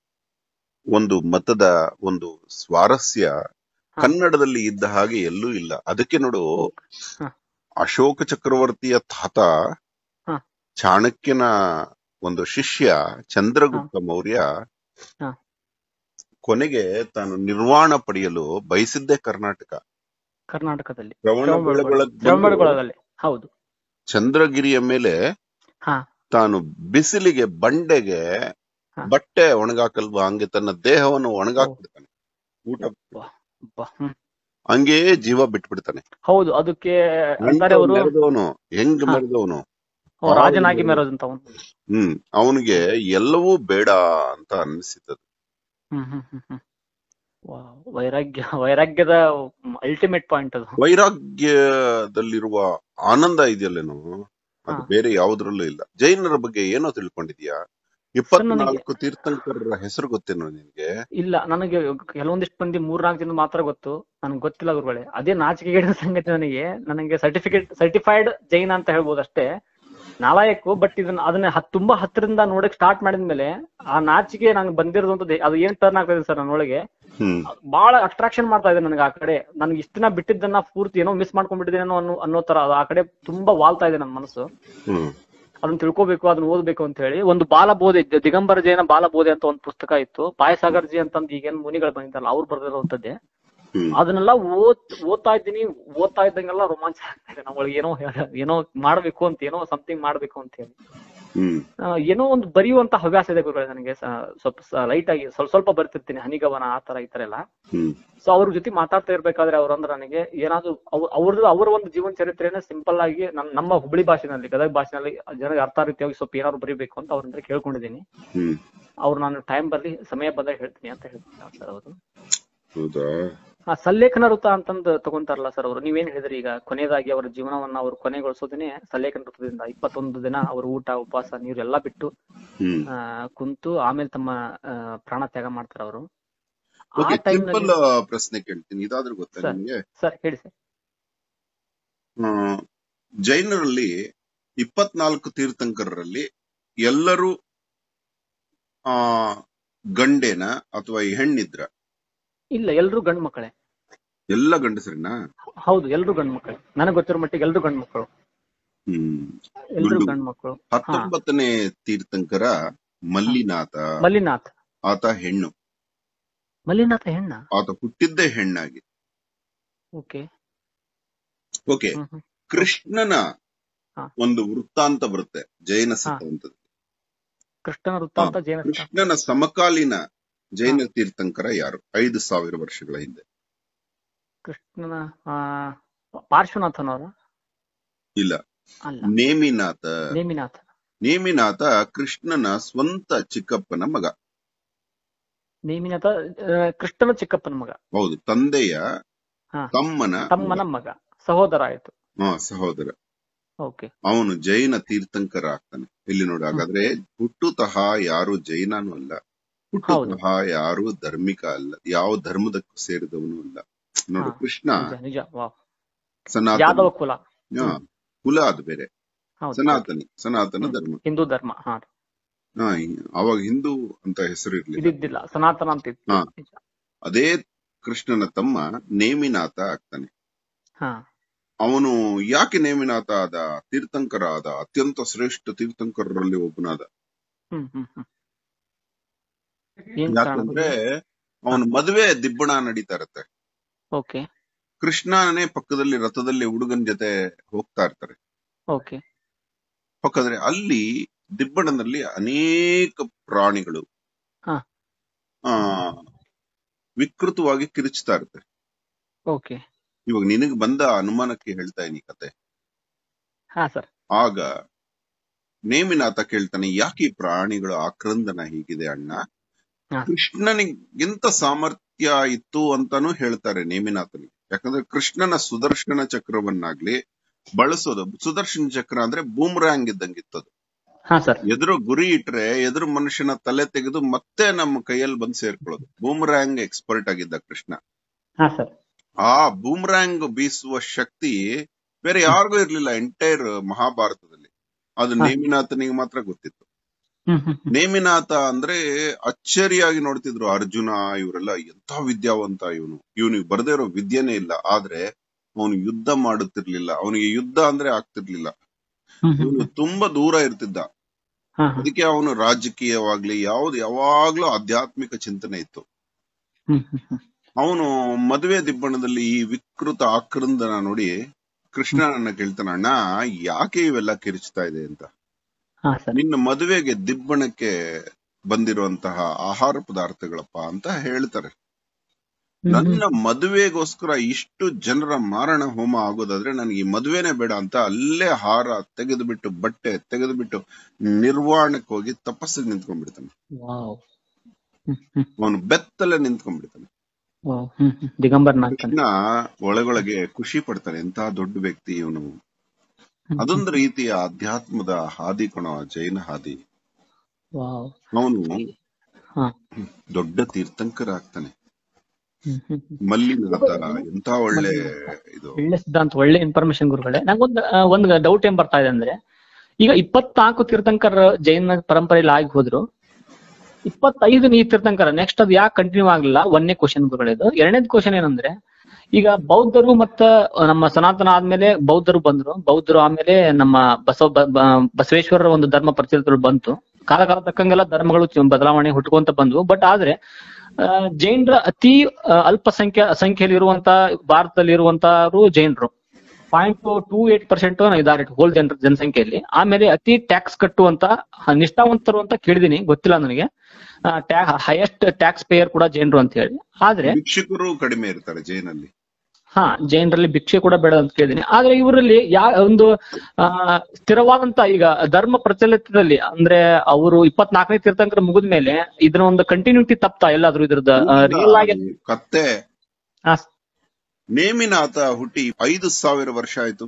ಒಂದು ಮತದ ಒಂದು ಸ್ವಾರಸ್ಯ ಹಾ. ಕನ್ನಡದಲ್ಲಿ ಇದ್ದ ಹಾಗೆ ಎಲ್ಲೂ ಇಲ್ಲ ಅದಕ್ಕೆ ನೋಡು ಹಾ. ಅಶೋಕ ಚಕ್ರವರ್ತಿಯ ತಾತ ಹಾ. ಚಾಣಕ್ಯನ ಒಂದು ಶಿಷ್ಯ ಚಂದ್ರಗುಪ್ತ ಮೌರ್ಯ ಹಾ. ಕೊನೆಗೆ ತಾನು ನಿರ್ವಾಣ ಪಡೆಯಲು ಬಯಸಿದ್ದೇ ಕರ್ನಾಟಕ ಕರ್ನಾಟಕದಲ್ಲಿ ಶ್ರವಣ ಬೆಳಗೊಳಗ್ ಬಂದು ಶ್ರವಣಬೆಳಗೊಳದಲ್ಲಿ ಹೌದು ಚಂದ್ರಗಿರಿಯ ಮೇಲೆ ಹಾ ತಾನು ಬಿಸಿಲಿಗೆ ಬಂಡೆಗೆ ಹಾ. ಬಟ್ಟೆ ಒಣಗಾಕಲ್ವಾ ಹಂಗೆ ತನ್ನ ದೇಹವನ್ನು ಒಣಗಾಕ್ಬಿಡ್ತಾನೆ ಊಟ ಅಬ್ಬಾ, ಹ್ಮ್. ಹಂಗೇ ಜೀವ ಬಿಟ್ಬಿಡ್ತಾನೆ ಹೌದು ಅದಕ್ಕೆ ಅಂತಾರೆ ಅವರು ಮೆರೆದವನು ಹೆಂಗ್ ಹಾ. ಮೆರೆದವನು ರಾಜನಾಗಿ ಮೆರೋದಂತ ಅವನು ಹ್ಮ್ ಅವನಿಗೆ ಎಲ್ಲವೂ ಬೇಡ ಅಂತ ಅನಿಸಿತದ ಹ್ಮ್ ಹ್ಮ್ ಹ್ಮ್ ಹ್ಮ್ ವಾವ್, ವೈರಾಗ್ಯ ವೈರಾಗ್ಯದ ಅಲ್ಟಿಮೇಟ್ ಪಾಯಿಂಟ್ ಅದು ವೈರಾಗ್ಯದಲ್ಲಿರುವ ಆನಂದ ಇದೆಯಲ್ಲೇನು ಅದು ಹಾ. ಬೇರೆ ಯಾವುದ್ರಲ್ಲೂ ಇಲ್ಲ ಜೈನರ ಬಗ್ಗೆ ಏನೋ ತಿಳ್ಕೊಂಡಿದ್ಯಾ ಇಪ್ಪತ್ನಾಲ್ಕು ತೀರ್ಥಂಕರರ ಹೆಸರು ಗೊತ್ತೇನೋ ನಿನ್ಗೆ ಇಲ್ಲ ನನಗೆ ಕೆಲವೊಂದಿಷ್ಟು ಮಂದಿ ಮೂರ್ನಾಲ್ಕು ಜನ ಮಾತ್ರ ಗೊತ್ತು ನನಗೆ ಗೊತ್ತಿಲ್ಲ ಗುರುಗಳೇ ಅದೇ ನಾಚಿಕೆಗೇಡಿನ ಸಂಗತಿ ನನಗೆ ನನಗೆ ಸರ್ಟಿಫಿಕೇಟ್ ಸರ್ಟಿಫೈಡ್ ಜೈನ್ ಅಂತ ಹೇಳ್ಬೋದು ಅಷ್ಟೇ ನಾಲಾಯಕ್ಕು ಬಟ್ ಇದನ್ನ ಅದನ್ನ ಹತ್- ತುಂಬಾ ಹತ್ತಿರದಿಂದ ನೋಡಕ್ ಸ್ಟಾರ್ಟ್ ಮಾಡಿದ್ಮೇಲೆ ಆ ನಾಚಿಕೆ ನಂಗೆ ಬಂದಿರೋದು ಅದು ಏನ್ ಟರ್ನ್ ಆಗ್ತದೆ ಸರ್ ನನ್ನೊಳಗೆ ಹ್ಮ್ ಬಹಳ ಅಟ್ರಾಕ್ಷನ್ ಮಾಡ್ತಾ ಇದೆ ನನಗೆ ಆ ಕಡೆ ನನ್ಗೆ ಇಷ್ಟ ದಿನ ಬಿಟ್ಟಿದ್ದನ್ನ ಪೂರ್ತಿ ಏನೋ ಮಿಸ್ ಮಾಡ್ಕೊಂಡ್ಬಿಟ್ಟಿದ್ದೇನೋ ಅನ್ನೋ ಅನ್ನೋ ತರ ಅದು ಆ ಕಡೆ ತುಂಬಾ ವಾಲ್ತಾ ಇದೆ ನನ್ನ ಮನಸ್ಸು ಹ್ಮ್ ಅದನ್ನ ತಿಳ್ಕೊಬೇಕು ಅದನ್ನ ಓದ್ಬೇಕು ಅಂತ ಹೇಳಿ ಒಂದು ಬಾಲಬೋಧೆ ದಿ- ದಿಗಂಬರ ಜೈನ ಬಾಲಬೋಧೆ ಅಂತ ಒಂದು ಪುಸ್ತಕ ಇತ್ತು ಪಾಯಸಾಗರ್ ಜಿ ಅಂತಂದು ಈಗೇನ್ ಮುನಿಗಳು ಬಂದಿದ್ದಲ್ಲ ಅವ್ರು ಬರ್ದಿರುವಂತದ್ದೇ ಹ್ಮ್ ಅದನ್ನೆಲ್ಲ ಓದ್ ಓದ್ತಾ ಇದ್ದೀನಿ ಓದ್ತಾ ಇದ್ದಂಗೆಲ್ಲ ರೋಮಾಂಚ ಆಗ್ತಾ ಇದೆ ನಮ್ಮೊಳಗೆ ಏನೋ ಏನೋ ಮಾಡ್ಬೇಕು ಅಂತ ಏನೋ ಸಮಥಿಂಗ್ ಮಾಡ್ಬೇಕು ಅಂತ ಹೇಳಿ ಹ್ಮ್ ಆ, ಏನೋ ಒಂದು ಬರೆಯುವಂತ ಹವ್ಯಾಸ ಇದೆ ಗುರುಗಳೇ ನನಗೆ ಸ- ಸ್ವಲ್ಪ ಲೈಟ್ ಆಗಿ ಸ್ವಲ್ಪ ಸ್ವಲ್ಪ ಬರ್ತಿರ್ತೀನಿ ಹನಿಗವನ ಆ ತರ ಈ ತರ ಎಲ್ಲ ಹ್ಮ್ ಸೊ ಅವ್ರ ಜೊತೆ ಮಾತಾಡ್ತಾ ಇರ್ಬೇಕಾದ್ರೆ ಅವ್ರಂದ್ರೆ ನನಗೆ ಏನಾದ್ರು ಅವ್ರ ಅವ್ರದ್ದು ಅವರ ಒಂದು ಜೀವನ ಚರಿತ್ರೆನ ಸಿಂಪಲ್ ಆಗಿ ನಮ್ ನಮ್ಮ ಹುಬ್ಳಿ ಭಾಷೆನಲ್ಲಿ ಗದಗ ಭಾಷೆನಲ್ಲಿ ಜನರಿಗೆ ಅರ್ಥ ರೀತಿಯಾಗಿ ಸ್ವಲ್ಪ ಏನಾದ್ರು ಬರೀಬೇಕು ಅಂತ ಅವ್ರ ಕೇಳ್ಕೊಂಡಿದ್ದೀನಿ ಹ್ಮ್ ಅವ್ರು ನಾನು ಟೈಮ್ ಬರ್ಲಿ ಸಮಯ ಬಂದಾಗ ಹೇಳ್ತೀನಿ ಅಂತ ಹೇಳ್ತೀನಿ ಸರ್ ಅವರು ಹೌದಾ ಆ ಸಲ್ಲೇಖನ ವೃತ್ತ ಅಂತಂದು ತಗೊಂತಾರಲ್ಲ ಸರ್ ಅವರು ನೀವೇನ್ ಹೇಳಿದ್ರಿ ಈಗ ಕೊನೆಯದಾಗಿ ಅವರ ಜೀವನವನ್ನ ಅವರು ಕೊನೆಗೊಳಿಸೋದನ್ನೇ ಸಲ್ಲೇಖನ ವೃತ್ತದಿಂದ ಇಪ್ಪತ್ತೊಂದು ದಿನ ಅವರು ಊಟ ಉಪವಾಸ ನೀರು ಎಲ್ಲಾ ಬಿಟ್ಟು ಹ್ಮ್ ಆ, ಕುಂತು ಆಮೇಲೆ ತಮ್ಮ ಆ, ಪ್ರಾಣ ತ್ಯಾಗ ಮಾಡ್ತಾರ ಅವರು ಆ ಓಕೆ ಟೈಮ್ ಸಿಂಪಲ್ ಪ್ರಶ್ನೆ ಕೇಳ್ತೀನಿ ಇದಾದ್ರೂ ಗೊತ್ತಾ ಸರ್. ನಿಮ್ಗೆ ಸರ್ ಹೇಳಿ ಸರ್ ಆ, ಜೈನರಲ್ಲಿ ಇಪ್ಪತ್ನಾಲ್ಕು ತೀರ್ಥಂಕರರಲ್ಲಿ ಎಲ್ಲರೂ ಆ ಗಂಡೇನ ಅಥವಾ ಹೆಣ್ಣಿದ್ರ ಇಲ್ಲ ಎಲ್ರು ಗಂಡ್ ಮಕ್ಕಳೇ ಎಲ್ಲ ಗಂಡಸರಿನ ಹೌದು ಎಲ್ರು ಗಂಡ್ ಮಕ್ಕಳೇ ನನಗ್ ಗೊತ್ತಿರೋ ಮಟ್ಟಿಗೆ ಎಲ್ರು ಗಂಡ್ ಮಕ್ಕಳು ಹ್ಮ್ ಎಲ್ರು ಗಂಡು. ಗಂಡ್ ಮಕ್ಕಳು ಹತ್ತೊಂಬತ್ತನೇ ತೀರ್ಥಂಕರ ಮಲ್ಲಿನಾಥ ಮಲ್ಲಿನಾಥ್ ಆತ ಹೆಣ್ಣು ಮಲ್ಲಿನಾಥ ಹೆಣ್ಣ ಆತ ಹುಟ್ಟಿದ್ದೇ ಹೆಣ್ಣಾಗಿ ಓಕೆ ಓಕೆ ಹ್ಮ್ ಹ್ಮ್ ಕೃಷ್ಣನ ಹಾ. ಒಂದು ವೃತ್ತಾಂತ ಬರುತ್ತೆ ಜೈನ ಸಿದ್ಧಾಂತದ ಕೃಷ್ಣನ ವೃತ್ತ ಅಂತ ಜೈನ ಸಿದ್ಧಾಂತ. ಕೃಷ್ಣನ ಸಮಕಾಲೀನ ಜೈನ ತೀರ್ಥಂಕರ ಯಾರು ಐದು ಸಾವಿರ ವರ್ಷಗಳ ಹಿಂದೆ ಕೃಷ್ಣನ ಆ ಪಾರ್ಶ್ವನಾಥನವರ ಇಲ್ಲ ಅಲ್ಲ ನೇಮಿನಾಥ ನೇಮಿನಾಥ ನೇಮಿನಾಥ ಕೃಷ್ಣನ ಸ್ವಂತ ಚಿಕ್ಕಪ್ಪನ ಮಗ ನೇಮಿನಾಥ ಆ, ಕೃಷ್ಣನ ಚಿಕ್ಕಪ್ಪನ ಮಗ ಹೌದು ತಂದೆಯ ಹಾ. ತಮ್ಮನ ತಮ್ಮನ ಮಗ ಸಹೋದರ ಆಯ್ತು ಹಾ, ಸಹೋದರ ಓಕೆ ಅವನು ಜೈನ ತೀರ್ಥಂಕರ ಆಗ್ತಾನೆ ಇಲ್ಲಿ ನೋಡಿ ಹಾಗಾದ್ರೆ ಹುಟ್ಟುತಃ ಯಾರು ಜೈನನೂ ಅಲ್ಲ ಹುಟ್ಟುತಃ ಯಾರು ಧರ್ಮಿಕ ಅಲ್ಲ ಯಾವ ಧರ್ಮದಕ್ಕೂ ಸೇರಿದವನು ಅಲ್ಲ ನೋಡು ಹಾ. ಕೃಷ್ಣ ನಿಜ ನಿಜ ವಾವ್ ಸನಾತನ ಯಾದವ ಕುಲ ಹಾ, ಕುಲ ಅದು ಬೇರೆ ಹೌದು ಸನಾತನಿ ಸನಾತನ ಹ್ಮ್. ಧರ್ಮ ಹಿಂದೂ ಧರ್ಮ ಹಾ ಹಾ, ಅವಾಗ ಹಿಂದೂ ಅಂತ ಹೆಸರು ಇರ್ಲಿಲ್ಲ ಇದಿದ್ದಿಲ್ಲ ಸನಾತನ ಅಂತ ಇತ್ತು ಹಾ. ನಿಜ. ಅದೇ ಕೃಷ್ಣನ ತಮ್ಮ ನೇಮಿನಾಥ ಆಗ್ತಾನೆ ಹಾ ಅವನು ಯಾಕೆ ನೇಮಿನಾಥ ಆದ ತೀರ್ಥಂಕರ ಆದ ಅತ್ಯಂತ ಶ್ರೇಷ್ಠ ತೀರ್ಥಂಕರರಲ್ಲಿ ಒಬ್ಬನಾದ ಹ್ಮ್ ಹ್ಮ್ ಹ್ಮ್ ಏನ್ ಕಾರಣ ಯಾಕಂದ್ರೆ ಅವನ ಮದುವೆ ದಿಬ್ಬಣ ನಡೀತಾ ಇರತ್ತೆ ಓಕೆ ಕೃಷ್ಣನೇ ಪಕ್ಕದಲ್ಲಿ ರಥದಲ್ಲಿ ಹುಡುಗನ ಜೊತೆ ಹೋಗ್ತಾ ಇರ್ತಾರೆ ಓಕೆ ಪಕ್ಕದ್ರೆ ಅಲ್ಲಿ ದಿಬ್ಬಣದಲ್ಲಿ ಅನೇಕ ಪ್ರಾಣಿಗಳು ಹಾ. ಆ ವಿಕೃತವಾಗಿ ಕಿರುಚ್ತಾ ಇರುತ್ತೆ ಓಕೆ ಇವಾಗ ನಿನಗೆ ಬಂದ ಅನುಮಾನಕ್ಕೆ ಹೇಳ್ತಾ ಇದೀನಿ ಕತೆ ಹಾ ಸರ್ ಆಗ ನೇಮಿನಾಥ ಕೇಳ್ತಾನೆ ಯಾಕೆ ಈ ಪ್ರಾಣಿಗಳ ಆಕ್ರಂದನ ಹೀಗಿದೆ ಅಣ್ಣ ಹಾ. ಕೃಷ್ಣನಿಗಿಂತ ಸಾಮರ್ಥ್ಯ ಇತ್ತು ಅಂತಾನೂ ಹೇಳ್ತಾರೆ ನೇಮಿನಾಥನಿಗೆ ಯಾಕಂದ್ರೆ ಕೃಷ್ಣನ ಸುದರ್ಶನ ಚಕ್ರವನ್ನಾಗ್ಲಿ ಬಳಸೋದು ಸುದರ್ಶನ ಚಕ್ರ ಅಂದ್ರೆ ಬೂಮ್ರಾಂಗ್ ಇದ್ದಂಗಿತ್ತದು ಹಾ ಸರ್ ಎದುರು ಗುರಿ ಇಟ್ರೆ ಎದುರು ಮನುಷ್ಯನ ತಲೆ ತೆಗೆದು ಮತ್ತೆ ನಮ್ಮ ಕೈಯಲ್ಲಿ ಬಂದು ಸೇರ್ಕೊಳ್ಳೋದು ಬೂಮ್ರಾಂಗ್ ಎಕ್ಸ್ಪರ್ಟ್ ಆಗಿದ್ದ ಕೃಷ್ಣ ಹಾ ಸರ್ ಆ ಬೂಮ್ರಾಂಗ್ ಬೀಸುವ ಶಕ್ತಿ ಬೇರೆ ಯಾರಿಗೂ ಇರ್ಲಿಲ್ಲ ಎಂಟೈರ್ ಮಹಾಭಾರತದಲ್ಲಿ ಅದು ಹಾ. ನೇಮಿನಾಥನಿಗೆ ಮಾತ್ರ ಗೊತ್ತಿತ್ತು ಹ್ಮ್ ಹ್ಮ್ ಹ್ಮ್. ನೇಮಿನಾಥ ಅಂದ್ರೆ ಅಚ್ಚರಿಯಾಗಿ ನೋಡ್ತಿದ್ರು ಅರ್ಜುನ ಇವರೆಲ್ಲ ಎಂತ ವಿದ್ಯಾವಂತ ಇವನು ಇವನಿಗೆ ಬರ್ದೇ ಇರೋ ವಿದ್ಯೆನೇ ಇಲ್ಲ ಆದ್ರೆ ಅವನು ಯುದ್ಧ ಮಾಡುತ್ತಿರ್ಲಿಲ್ಲ ಅವನಿಗೆ ಯುದ್ಧ ಅಂದ್ರೆ ಆಗ್ತಿರ್ಲಿಲ್ಲ ಹ್ಮ್ ಹ್ಮ್ ಇವನು ತುಂಬಾ ದೂರ ಇರ್ತಿದ್ದ ಹಾ ಹಾ. ಅದಕ್ಕೆ ಅವನು ರಾಜಕೀಯವಾಗ್ಲಿ ಯಾವ್ದು ಯಾವಾಗ್ಲೂ ಆಧ್ಯಾತ್ಮಿಕ ಚಿಂತನೆ ಇತ್ತು ಹ್ಮ್ ಹ್ಮ್ ಹ್ಮ್. ಅವನು ಮದುವೆ ದಿಬ್ಬಣದಲ್ಲಿ ಈ ವಿಕೃತ ಆಕ್ರಂದನ ನೋಡಿ ಕೃಷ್ಣನನ್ನ ಕೇಳ್ತಾನ ಅಣ್ಣ ಯಾಕೆ ಇವೆಲ್ಲ ಕಿರಿಚ್ತಾ ಇದೆ ಅಂತ ಹಾ ಸರ್ ನಿನ್ನ ಮದುವೆಗೆ ದಿಬ್ಬಣಕ್ಕೆ ಬಂದಿರುವಂತಹ ಆಹಾರ ಪದಾರ್ಥಗಳಪ್ಪ ಅಂತ ಹೇಳ್ತಾರೆ ಹ್ಮ್ ಹ್ಮ್. ನನ್ನ ಮದುವೆಗೋಸ್ಕರ ಇಷ್ಟು ಜನರ ಮಾರಣ ಹೋಮ ಆಗೋದಾದ್ರೆ ನನಗೆ ಈ ಮದುವೆನೇ ಬೇಡ ಅಂತ ಅಲ್ಲೇ ಹಾರ ತೆಗೆದುಬಿಟ್ಟು ಬಟ್ಟೆ ತೆಗೆದುಬಿಟ್ಟು ನಿರ್ವಾಣಕ್ಕೆ ಹೋಗಿ ತಪಸ್ಸಿಗೆ ನಿಂತ್ಕೊಂಡ್ಬಿಡ್ತಾನೆ ವಾವ್ ಹ್ಮ್ ಹ್ಮ್ ಅವನು ಬೆತ್ತಲೆ ನಿಂತ್ಕೊಂಡ್ಬಿಡ್ತಾನೆ ವಾವ್ ಹ್ಮ್ ಹ್ಮ್ ದಿಗಂಬರ್ನಾಗ್ತಾನೆ ಕೃಷ್ಣ ಒಳಗೊಳಗೆ ಖುಷಿ ಪಡ್ತಾನೆ ಎಂತ ದೊಡ್ಡ ವ್ಯಕ್ತಿ ಇವನು ಹ್ಮ್ ಅದೊಂದು ರೀತಿಯ ಅಧ್ಯಾತ್ಮದ ಹಾದಿ ಕಣೋ ಆ ಜೈನ ಹಾದಿ ವಾವ್ ಅವನು ಹಾ ದೊಡ್ಡ ತೀರ್ಥಂಕರ ಆಗ್ತಾನೆ ಹ್ಮ್ ಹ್ಮ್ ಹ್ಮ್. ಮಲ್ಲಿನಾಥ ಎಂತ ಒಳ್ಳೆ ಇದು ಒಳ್ಳೆ ಸಿದ್ಧಾಂತ ಒಳ್ಳೆ ಇನ್ಫಾರ್ಮೇಶನ್ ಗುರುಗಳೇ ನಂಗೊಂದು ಆ, ಒಂದ್ ಡೌಟ್ ಏನ್ ಬರ್ತಾ ಇದೆ ಅಂದ್ರೆ ಈಗ ಇಪ್ಪತ್ನಾಲ್ಕು ತೀರ್ಥಂಕರ ಜೈನ ಪರಂಪರೆಯಲ್ಲಿ ಆಗಿ ಹೋದ್ರು ಇಪ್ಪತ್ತೈದು ನೀ ತೀರ್ಥಂಕರ ನೆಕ್ಸ್ಟ್ ಅದು ಯಾಕೆ ಕಂಟಿನ್ಯೂ ಆಗ್ಲಿಲ್ಲ ಒಂದನೇ ಕ್ವಶನ್ ಗುರುಗಳಿದು ಎರಡನೇದ್ ಕ್ವಶನ್ ಏನಂದ್ರೆ ಈಗ ಬೌದ್ಧರು ಮತ್ತ ನಮ್ಮ ಸನಾತನ ಆದ್ಮೇಲೆ ಬೌದ್ಧರು ಬಂದ್ರು ಬೌದ್ಧರು ಆಮೇಲೆ ನಮ್ಮ ಬಸವ ಬ- ಬ- ಬಸವೇಶ್ವರರ ಒಂದು ಧರ್ಮ ಪ್ರಚಲಿತಗಳು ಬಂತು ಕಾಲ ಕಾಲ ತಕ್ಕಂಗೆಲ್ಲ ಧರ್ಮಗಳು ಚ- ಬದಲಾವಣೆ ಹುಟ್ಕೊಂತ ಬಂದ್ವು ಬಟ್ ಆದ್ರೆ ಆ, ಜೈನರ ಅತಿ ಆ, ಅಲ್ಪ ಸಂಖ್ಯೆ ಸಂಖ್ಯೆಯಲ್ಲಿ ಇರುವಂತ ಭಾರತದಲ್ಲಿ ಇರುವಂತರು ಜೈನರು ಪಾಯಿಂಟ್ ಟೂ ಏಟ್ ಪರ್ಸೆಂಟ್ ಇದಾರೆ ಹೋಲ್ ಜನರ ಜನಸಂಖ್ಯೆಯಲ್ಲಿ ಆಮೇಲೆ ಅತಿ ಟ್ಯಾಕ್ಸ್ ಕಟ್ಟುವಂತ ಹ, ನಿಷ್ಠಾವಂತರು ಅಂತ ಕೇಳಿದೀನಿ ಗೊತ್ತಿಲ್ಲ ನನಗೆ ಹೈಯೆಸ್ಟ್ ಟ್ಯಾಕ್ಸ್ ಪೇಯರ್ ಕೂಡ ಜೈನರು ಅಂತ ಹೇಳಿ ಆದ್ರೆ ಭಿಕ್ಷುಕರು ಕಡಿಮೆ ಇರ್ತಾರೆ ಜೈನಲ್ಲಿ ಹಾ ಜೈನರಲ್ಲಿ ಭಿಕ್ಷೆ ಕೂಡ ಬೇಡ ಅಂತ ಕೇಳಿದೀನಿ ಆದ್ರೆ ಇವರಲ್ಲಿ ಯಾ ಒಂದು ಆ ಸ್ಥಿರವಾದಂತ ಈಗ ಧರ್ಮ ಪ್ರಚಲಿತದಲ್ಲಿ ಅಂದ್ರೆ ಅವರು ಇಪ್ಪತ್ನಾಲ್ಕನೇ ತೀರ್ಥಂಕರ ಮುಗಿದ ಮೇಲೆ ಇದನ್ನ ಒಂದು ಕಂಟಿನ್ಯೂಟಿ ತಪ್ತಾ ಎಲ್ಲಾದ್ರೂ ಇದ್ರದ್ದು ರಿಯಲ್ ಆಗಿ ಕತ್ತೆ ಹಾ ನೇಮಿನಾಥ ಹುಟ್ಟಿ ಐದು ಸಾವಿರ ವರ್ಷ ಆಯ್ತು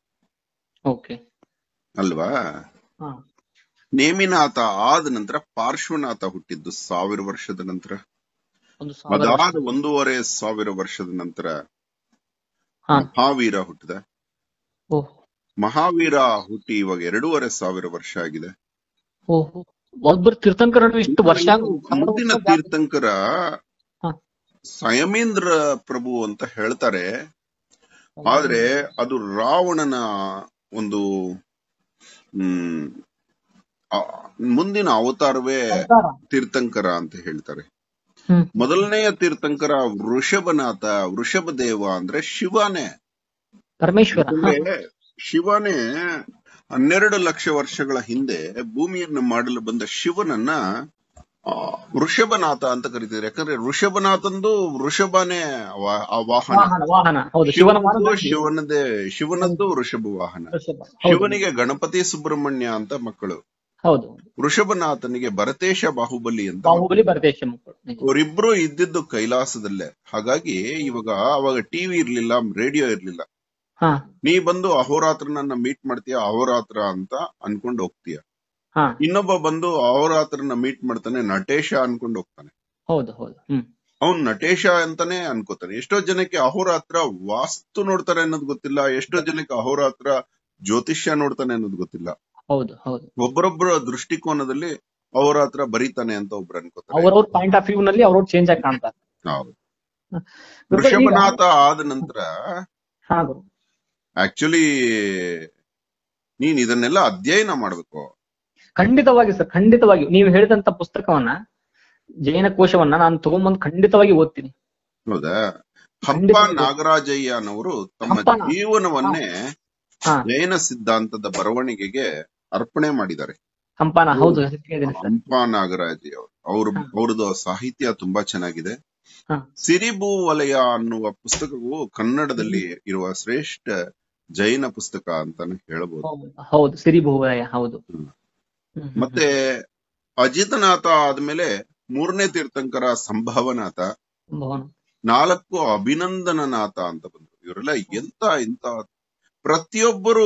ಓಕೆ ಅಲ್ವಾ ಹಾ ನೇಮಿನಾಥ ಆದ ನಂತರ ಪಾರ್ಶ್ವನಾಥ ಹುಟ್ಟಿದ್ದು ಸಾವಿರ ವರ್ಷದ ನಂತರ ಒಂದು ಸಾವಿರ ಅದಾದ ಒಂದೂವರೆ ಸಾವಿರ ವರ್ಷದ ನಂತರ ಹಾ ಮಹಾವೀರ ಹುಟ್ಟಿದ ಓಹ್ ಮಹಾವೀರ ಹುಟ್ಟಿ ಇವಾಗ ಎರಡೂವರೆ ಸಾವಿರ ವರ್ಷ ಆಗಿದೆ ಓಹ್ ಒಬ್ಬರು ತೀರ್ಥಂಕರ ನಡುವೆ ಇಷ್ಟು ವರ್ಷ ಮುಂದಿನ ತೀರ್ಥಂಕರ ಹಾ. ಸಂಯಮೇಂದ್ರ ಪ್ರಭು ಅಂತ ಹೇಳ್ತಾರೆ ಆದ್ರೆ ಅದು ರಾವಣನ ಒಂದು ಹ್ಮ್ ಆ, ಮುಂದಿನ ಅವತಾರವೇ ತೀರ್ಥಂಕರ ಅಂತ ಹೇಳ್ತಾರೆ ಹ್ಮ್ ಮೊದಲನೆಯ ತೀರ್ಥಂಕರ ವೃಷಭನಾಥ ವೃಷಭದೇವ ಅಂದ್ರೆ ಶಿವನೇ ಪರಮೇಶ್ವರ ಹಾ. ಯಾಕಂದ್ರೆ ಶಿವನೇ ಹನ್ನೆರಡು ಲಕ್ಷ ವರ್ಷಗಳ ಹಿಂದೆ ಭೂಮಿಯನ್ನು ಮಾಡಲು ಬಂದ ಶಿವನನ್ನ ಆ, ವೃಷಭನಾಥ ಅಂತ ಕರಿತಿದ್ರು ಯಾಕಂದ್ರೆ ವೃಷಭನಾಥಂದು ವೃಷಭನೇ ವಾ- ಆ ವಾಹನ ವಾಹನ ವಾಹನ ಹೌದು ಶಿವನ ಶಿವನದ್ದು ವಾಹನ ಶಿವನದೇ ಶಿವನದ್ದು ವೃಷಭ ವಾಹನ ವೃಷಭ. ಹೌದು. ಶಿವನಿಗೆ ಗಣಪತಿ ಸುಬ್ರಹ್ಮಣ್ಯ ಅಂತ ಮಕ್ಕಳು ಹೌದು ವೃಷಭನಾಥನಿಗೆ ಭರತೇಶ ಬಾಹುಬಲಿ ಅಂತ ಬಾಹುಬಲಿ ಭರತೇಶ ಮಕ್ಕಳು ನಿಜ. ಅವರಿಬ್ರು ಇದ್ದಿದ್ದು ಕೈಲಾಸದಲ್ಲೇ ಹಾಗಾಗಿ ಇವಾಗ ಅವಾಗ ಟಿವಿ ಇರ್ಲಿಲ್ಲ ರೇಡಿಯೋ ಇರ್ಲಿಲ್ಲ ಹಾ ನೀ ಬಂದು ಅಹೋರಾತ್ರನನ್ನ ಮೀಟ್ ಮಾಡ್ತೀಯ ಅಹೋರಾತ್ರ ಅಂತ ಅನ್ಕೊಂಡು ಹೋಗ್ತೀಯ ಹಾ ಇನ್ನೊಬ್ಬ ಬಂದು ಅಹೋರಾತ್ರನ ಮೀಟ್ ಮಾಡ್ತಾನೆ ನಟೇಶ ಅನ್ಕೊಂಡು ಹೋಗ್ತಾನೆ ಹೌದು ಹೌದು ಹ್ಮ್ ಅವ್ನ್ ನಟೇಶ ಅಂತಾನೆ ಅನ್ಕೋತಾನೆ ಎಷ್ಟೋ ಜನಕ್ಕೆ ಅಹೋರಾತ್ರ ವಾಸ್ತು ನೋಡ್ತಾರೆ ಅನ್ನೋದು ಗೊತ್ತಿಲ್ಲ ಎಷ್ಟೋ ಜನಕ್ಕೆ ಅಹೋರಾತ್ರ ಜ್ಯೋತಿಷ್ಯ ನೋಡ್ತಾನೆ ಅನ್ನೋದು ಗೊತ್ತಿಲ್ಲ ಹೌದು ಹೌದು ಒಬ್ಬರೊಬ್ಬರ ದೃಷ್ಟಿಕೋನದಲ್ಲಿ ಅಹೋರಾತ್ರ ಬರೀತಾನೆ ಅಂತ ಒಬ್ರು ಅನ್ಕೋತಾರೆ ಅವ್ರವ್ರ ಪಾಯಿಂಟ್ ಆಫ್ ವ್ಯೂ ನಲ್ಲಿ ಅವ್ರವ್ರು ಚೇಂಜ್ ಆಗಿ ಕಾಣ್ತಾರೆ ಹೌದು ಗುರುಗಳೇ, ಈಗ- ವೃಷಭನಾಥ ಆದ ನಂತರ ಹಾ ಗುರು ಆಕ್ಚುಲಿ ನೀನ್ ಇದನ್ನೆಲ್ಲ ಅಧ್ಯಯನ ಮಾಡ್ಬೇಕು ಖಂಡಿತವಾಗಿ ಸರ್ ಖಂಡಿತವಾಗಿ ನೀವು ಹೇಳಿದಂತ ಪುಸ್ತಕವನ್ನ ಜೈನ ಕೋಶವನ್ನ ನಾನು ತಗೊಂಡ್ಬಂದು ಖಂಡಿತವಾಗಿ ಓದ್ತೀನಿ ಹೌದಾ ಹಂಪ ಖಂಡಿತವಾಗಿ. ನಾಗರಾಜಯ್ಯನವರು ತಮ್ಮ ಹಂಪನ? ಜೀವನವನ್ನೇ ಹಾ ಜೈನ ಸಿದ್ಧಾಂತದ ಬರವಣಿಗೆಗೆ ಅರ್ಪಣೆ ಮಾಡಿದ್ದಾರೆ ಹಂಪಾನ ಹೌದು ಹೇಳಿದ್ದೀನಿ ಸರ್ ಹಂಪ ನಾಗರಾಜಯ್ಯ ಅವರು ಅವ್ರ ಹಾ. ಅವ್ರದ್ದು ಸಾಹಿತ್ಯ ತುಂಬಾ ಚೆನ್ನಾಗಿದೆ ಹಾ ಸಿರಿಭೂ ವಲಯ ಅನ್ನುವ ಪುಸ್ತಕವು ಕನ್ನಡದಲ್ಲಿ ಇರುವ ಶ್ರೇಷ್ಠ ಜೈನ ಪುಸ್ತಕ ಅಂತಾನೆ ಹೇಳಬಹುದು ಹೌದು, ಹೌದು ಸಿರಿಭೂವಯ ಹೌದು ಹ್ಮ್. ಹ್ಮ್, ಹ್ಮ್, ಮತ್ತೆ ಅಜಿತನಾಥ ಆದ್ಮೇಲೆ ಮೂರನೇ ತೀರ್ಥಂಕರ ಸಂಭವನಾಥ ಹ್ಮ್. ಭವನ. ನಾಲ್ಕು ಅಭಿನಂದನನಾಥ ಅಂತ ಬಂದ್ರು ಇವರೆಲ್ಲ ಎಂತ ಇಂತ ಪ್ರತಿಯೊಬ್ಬರು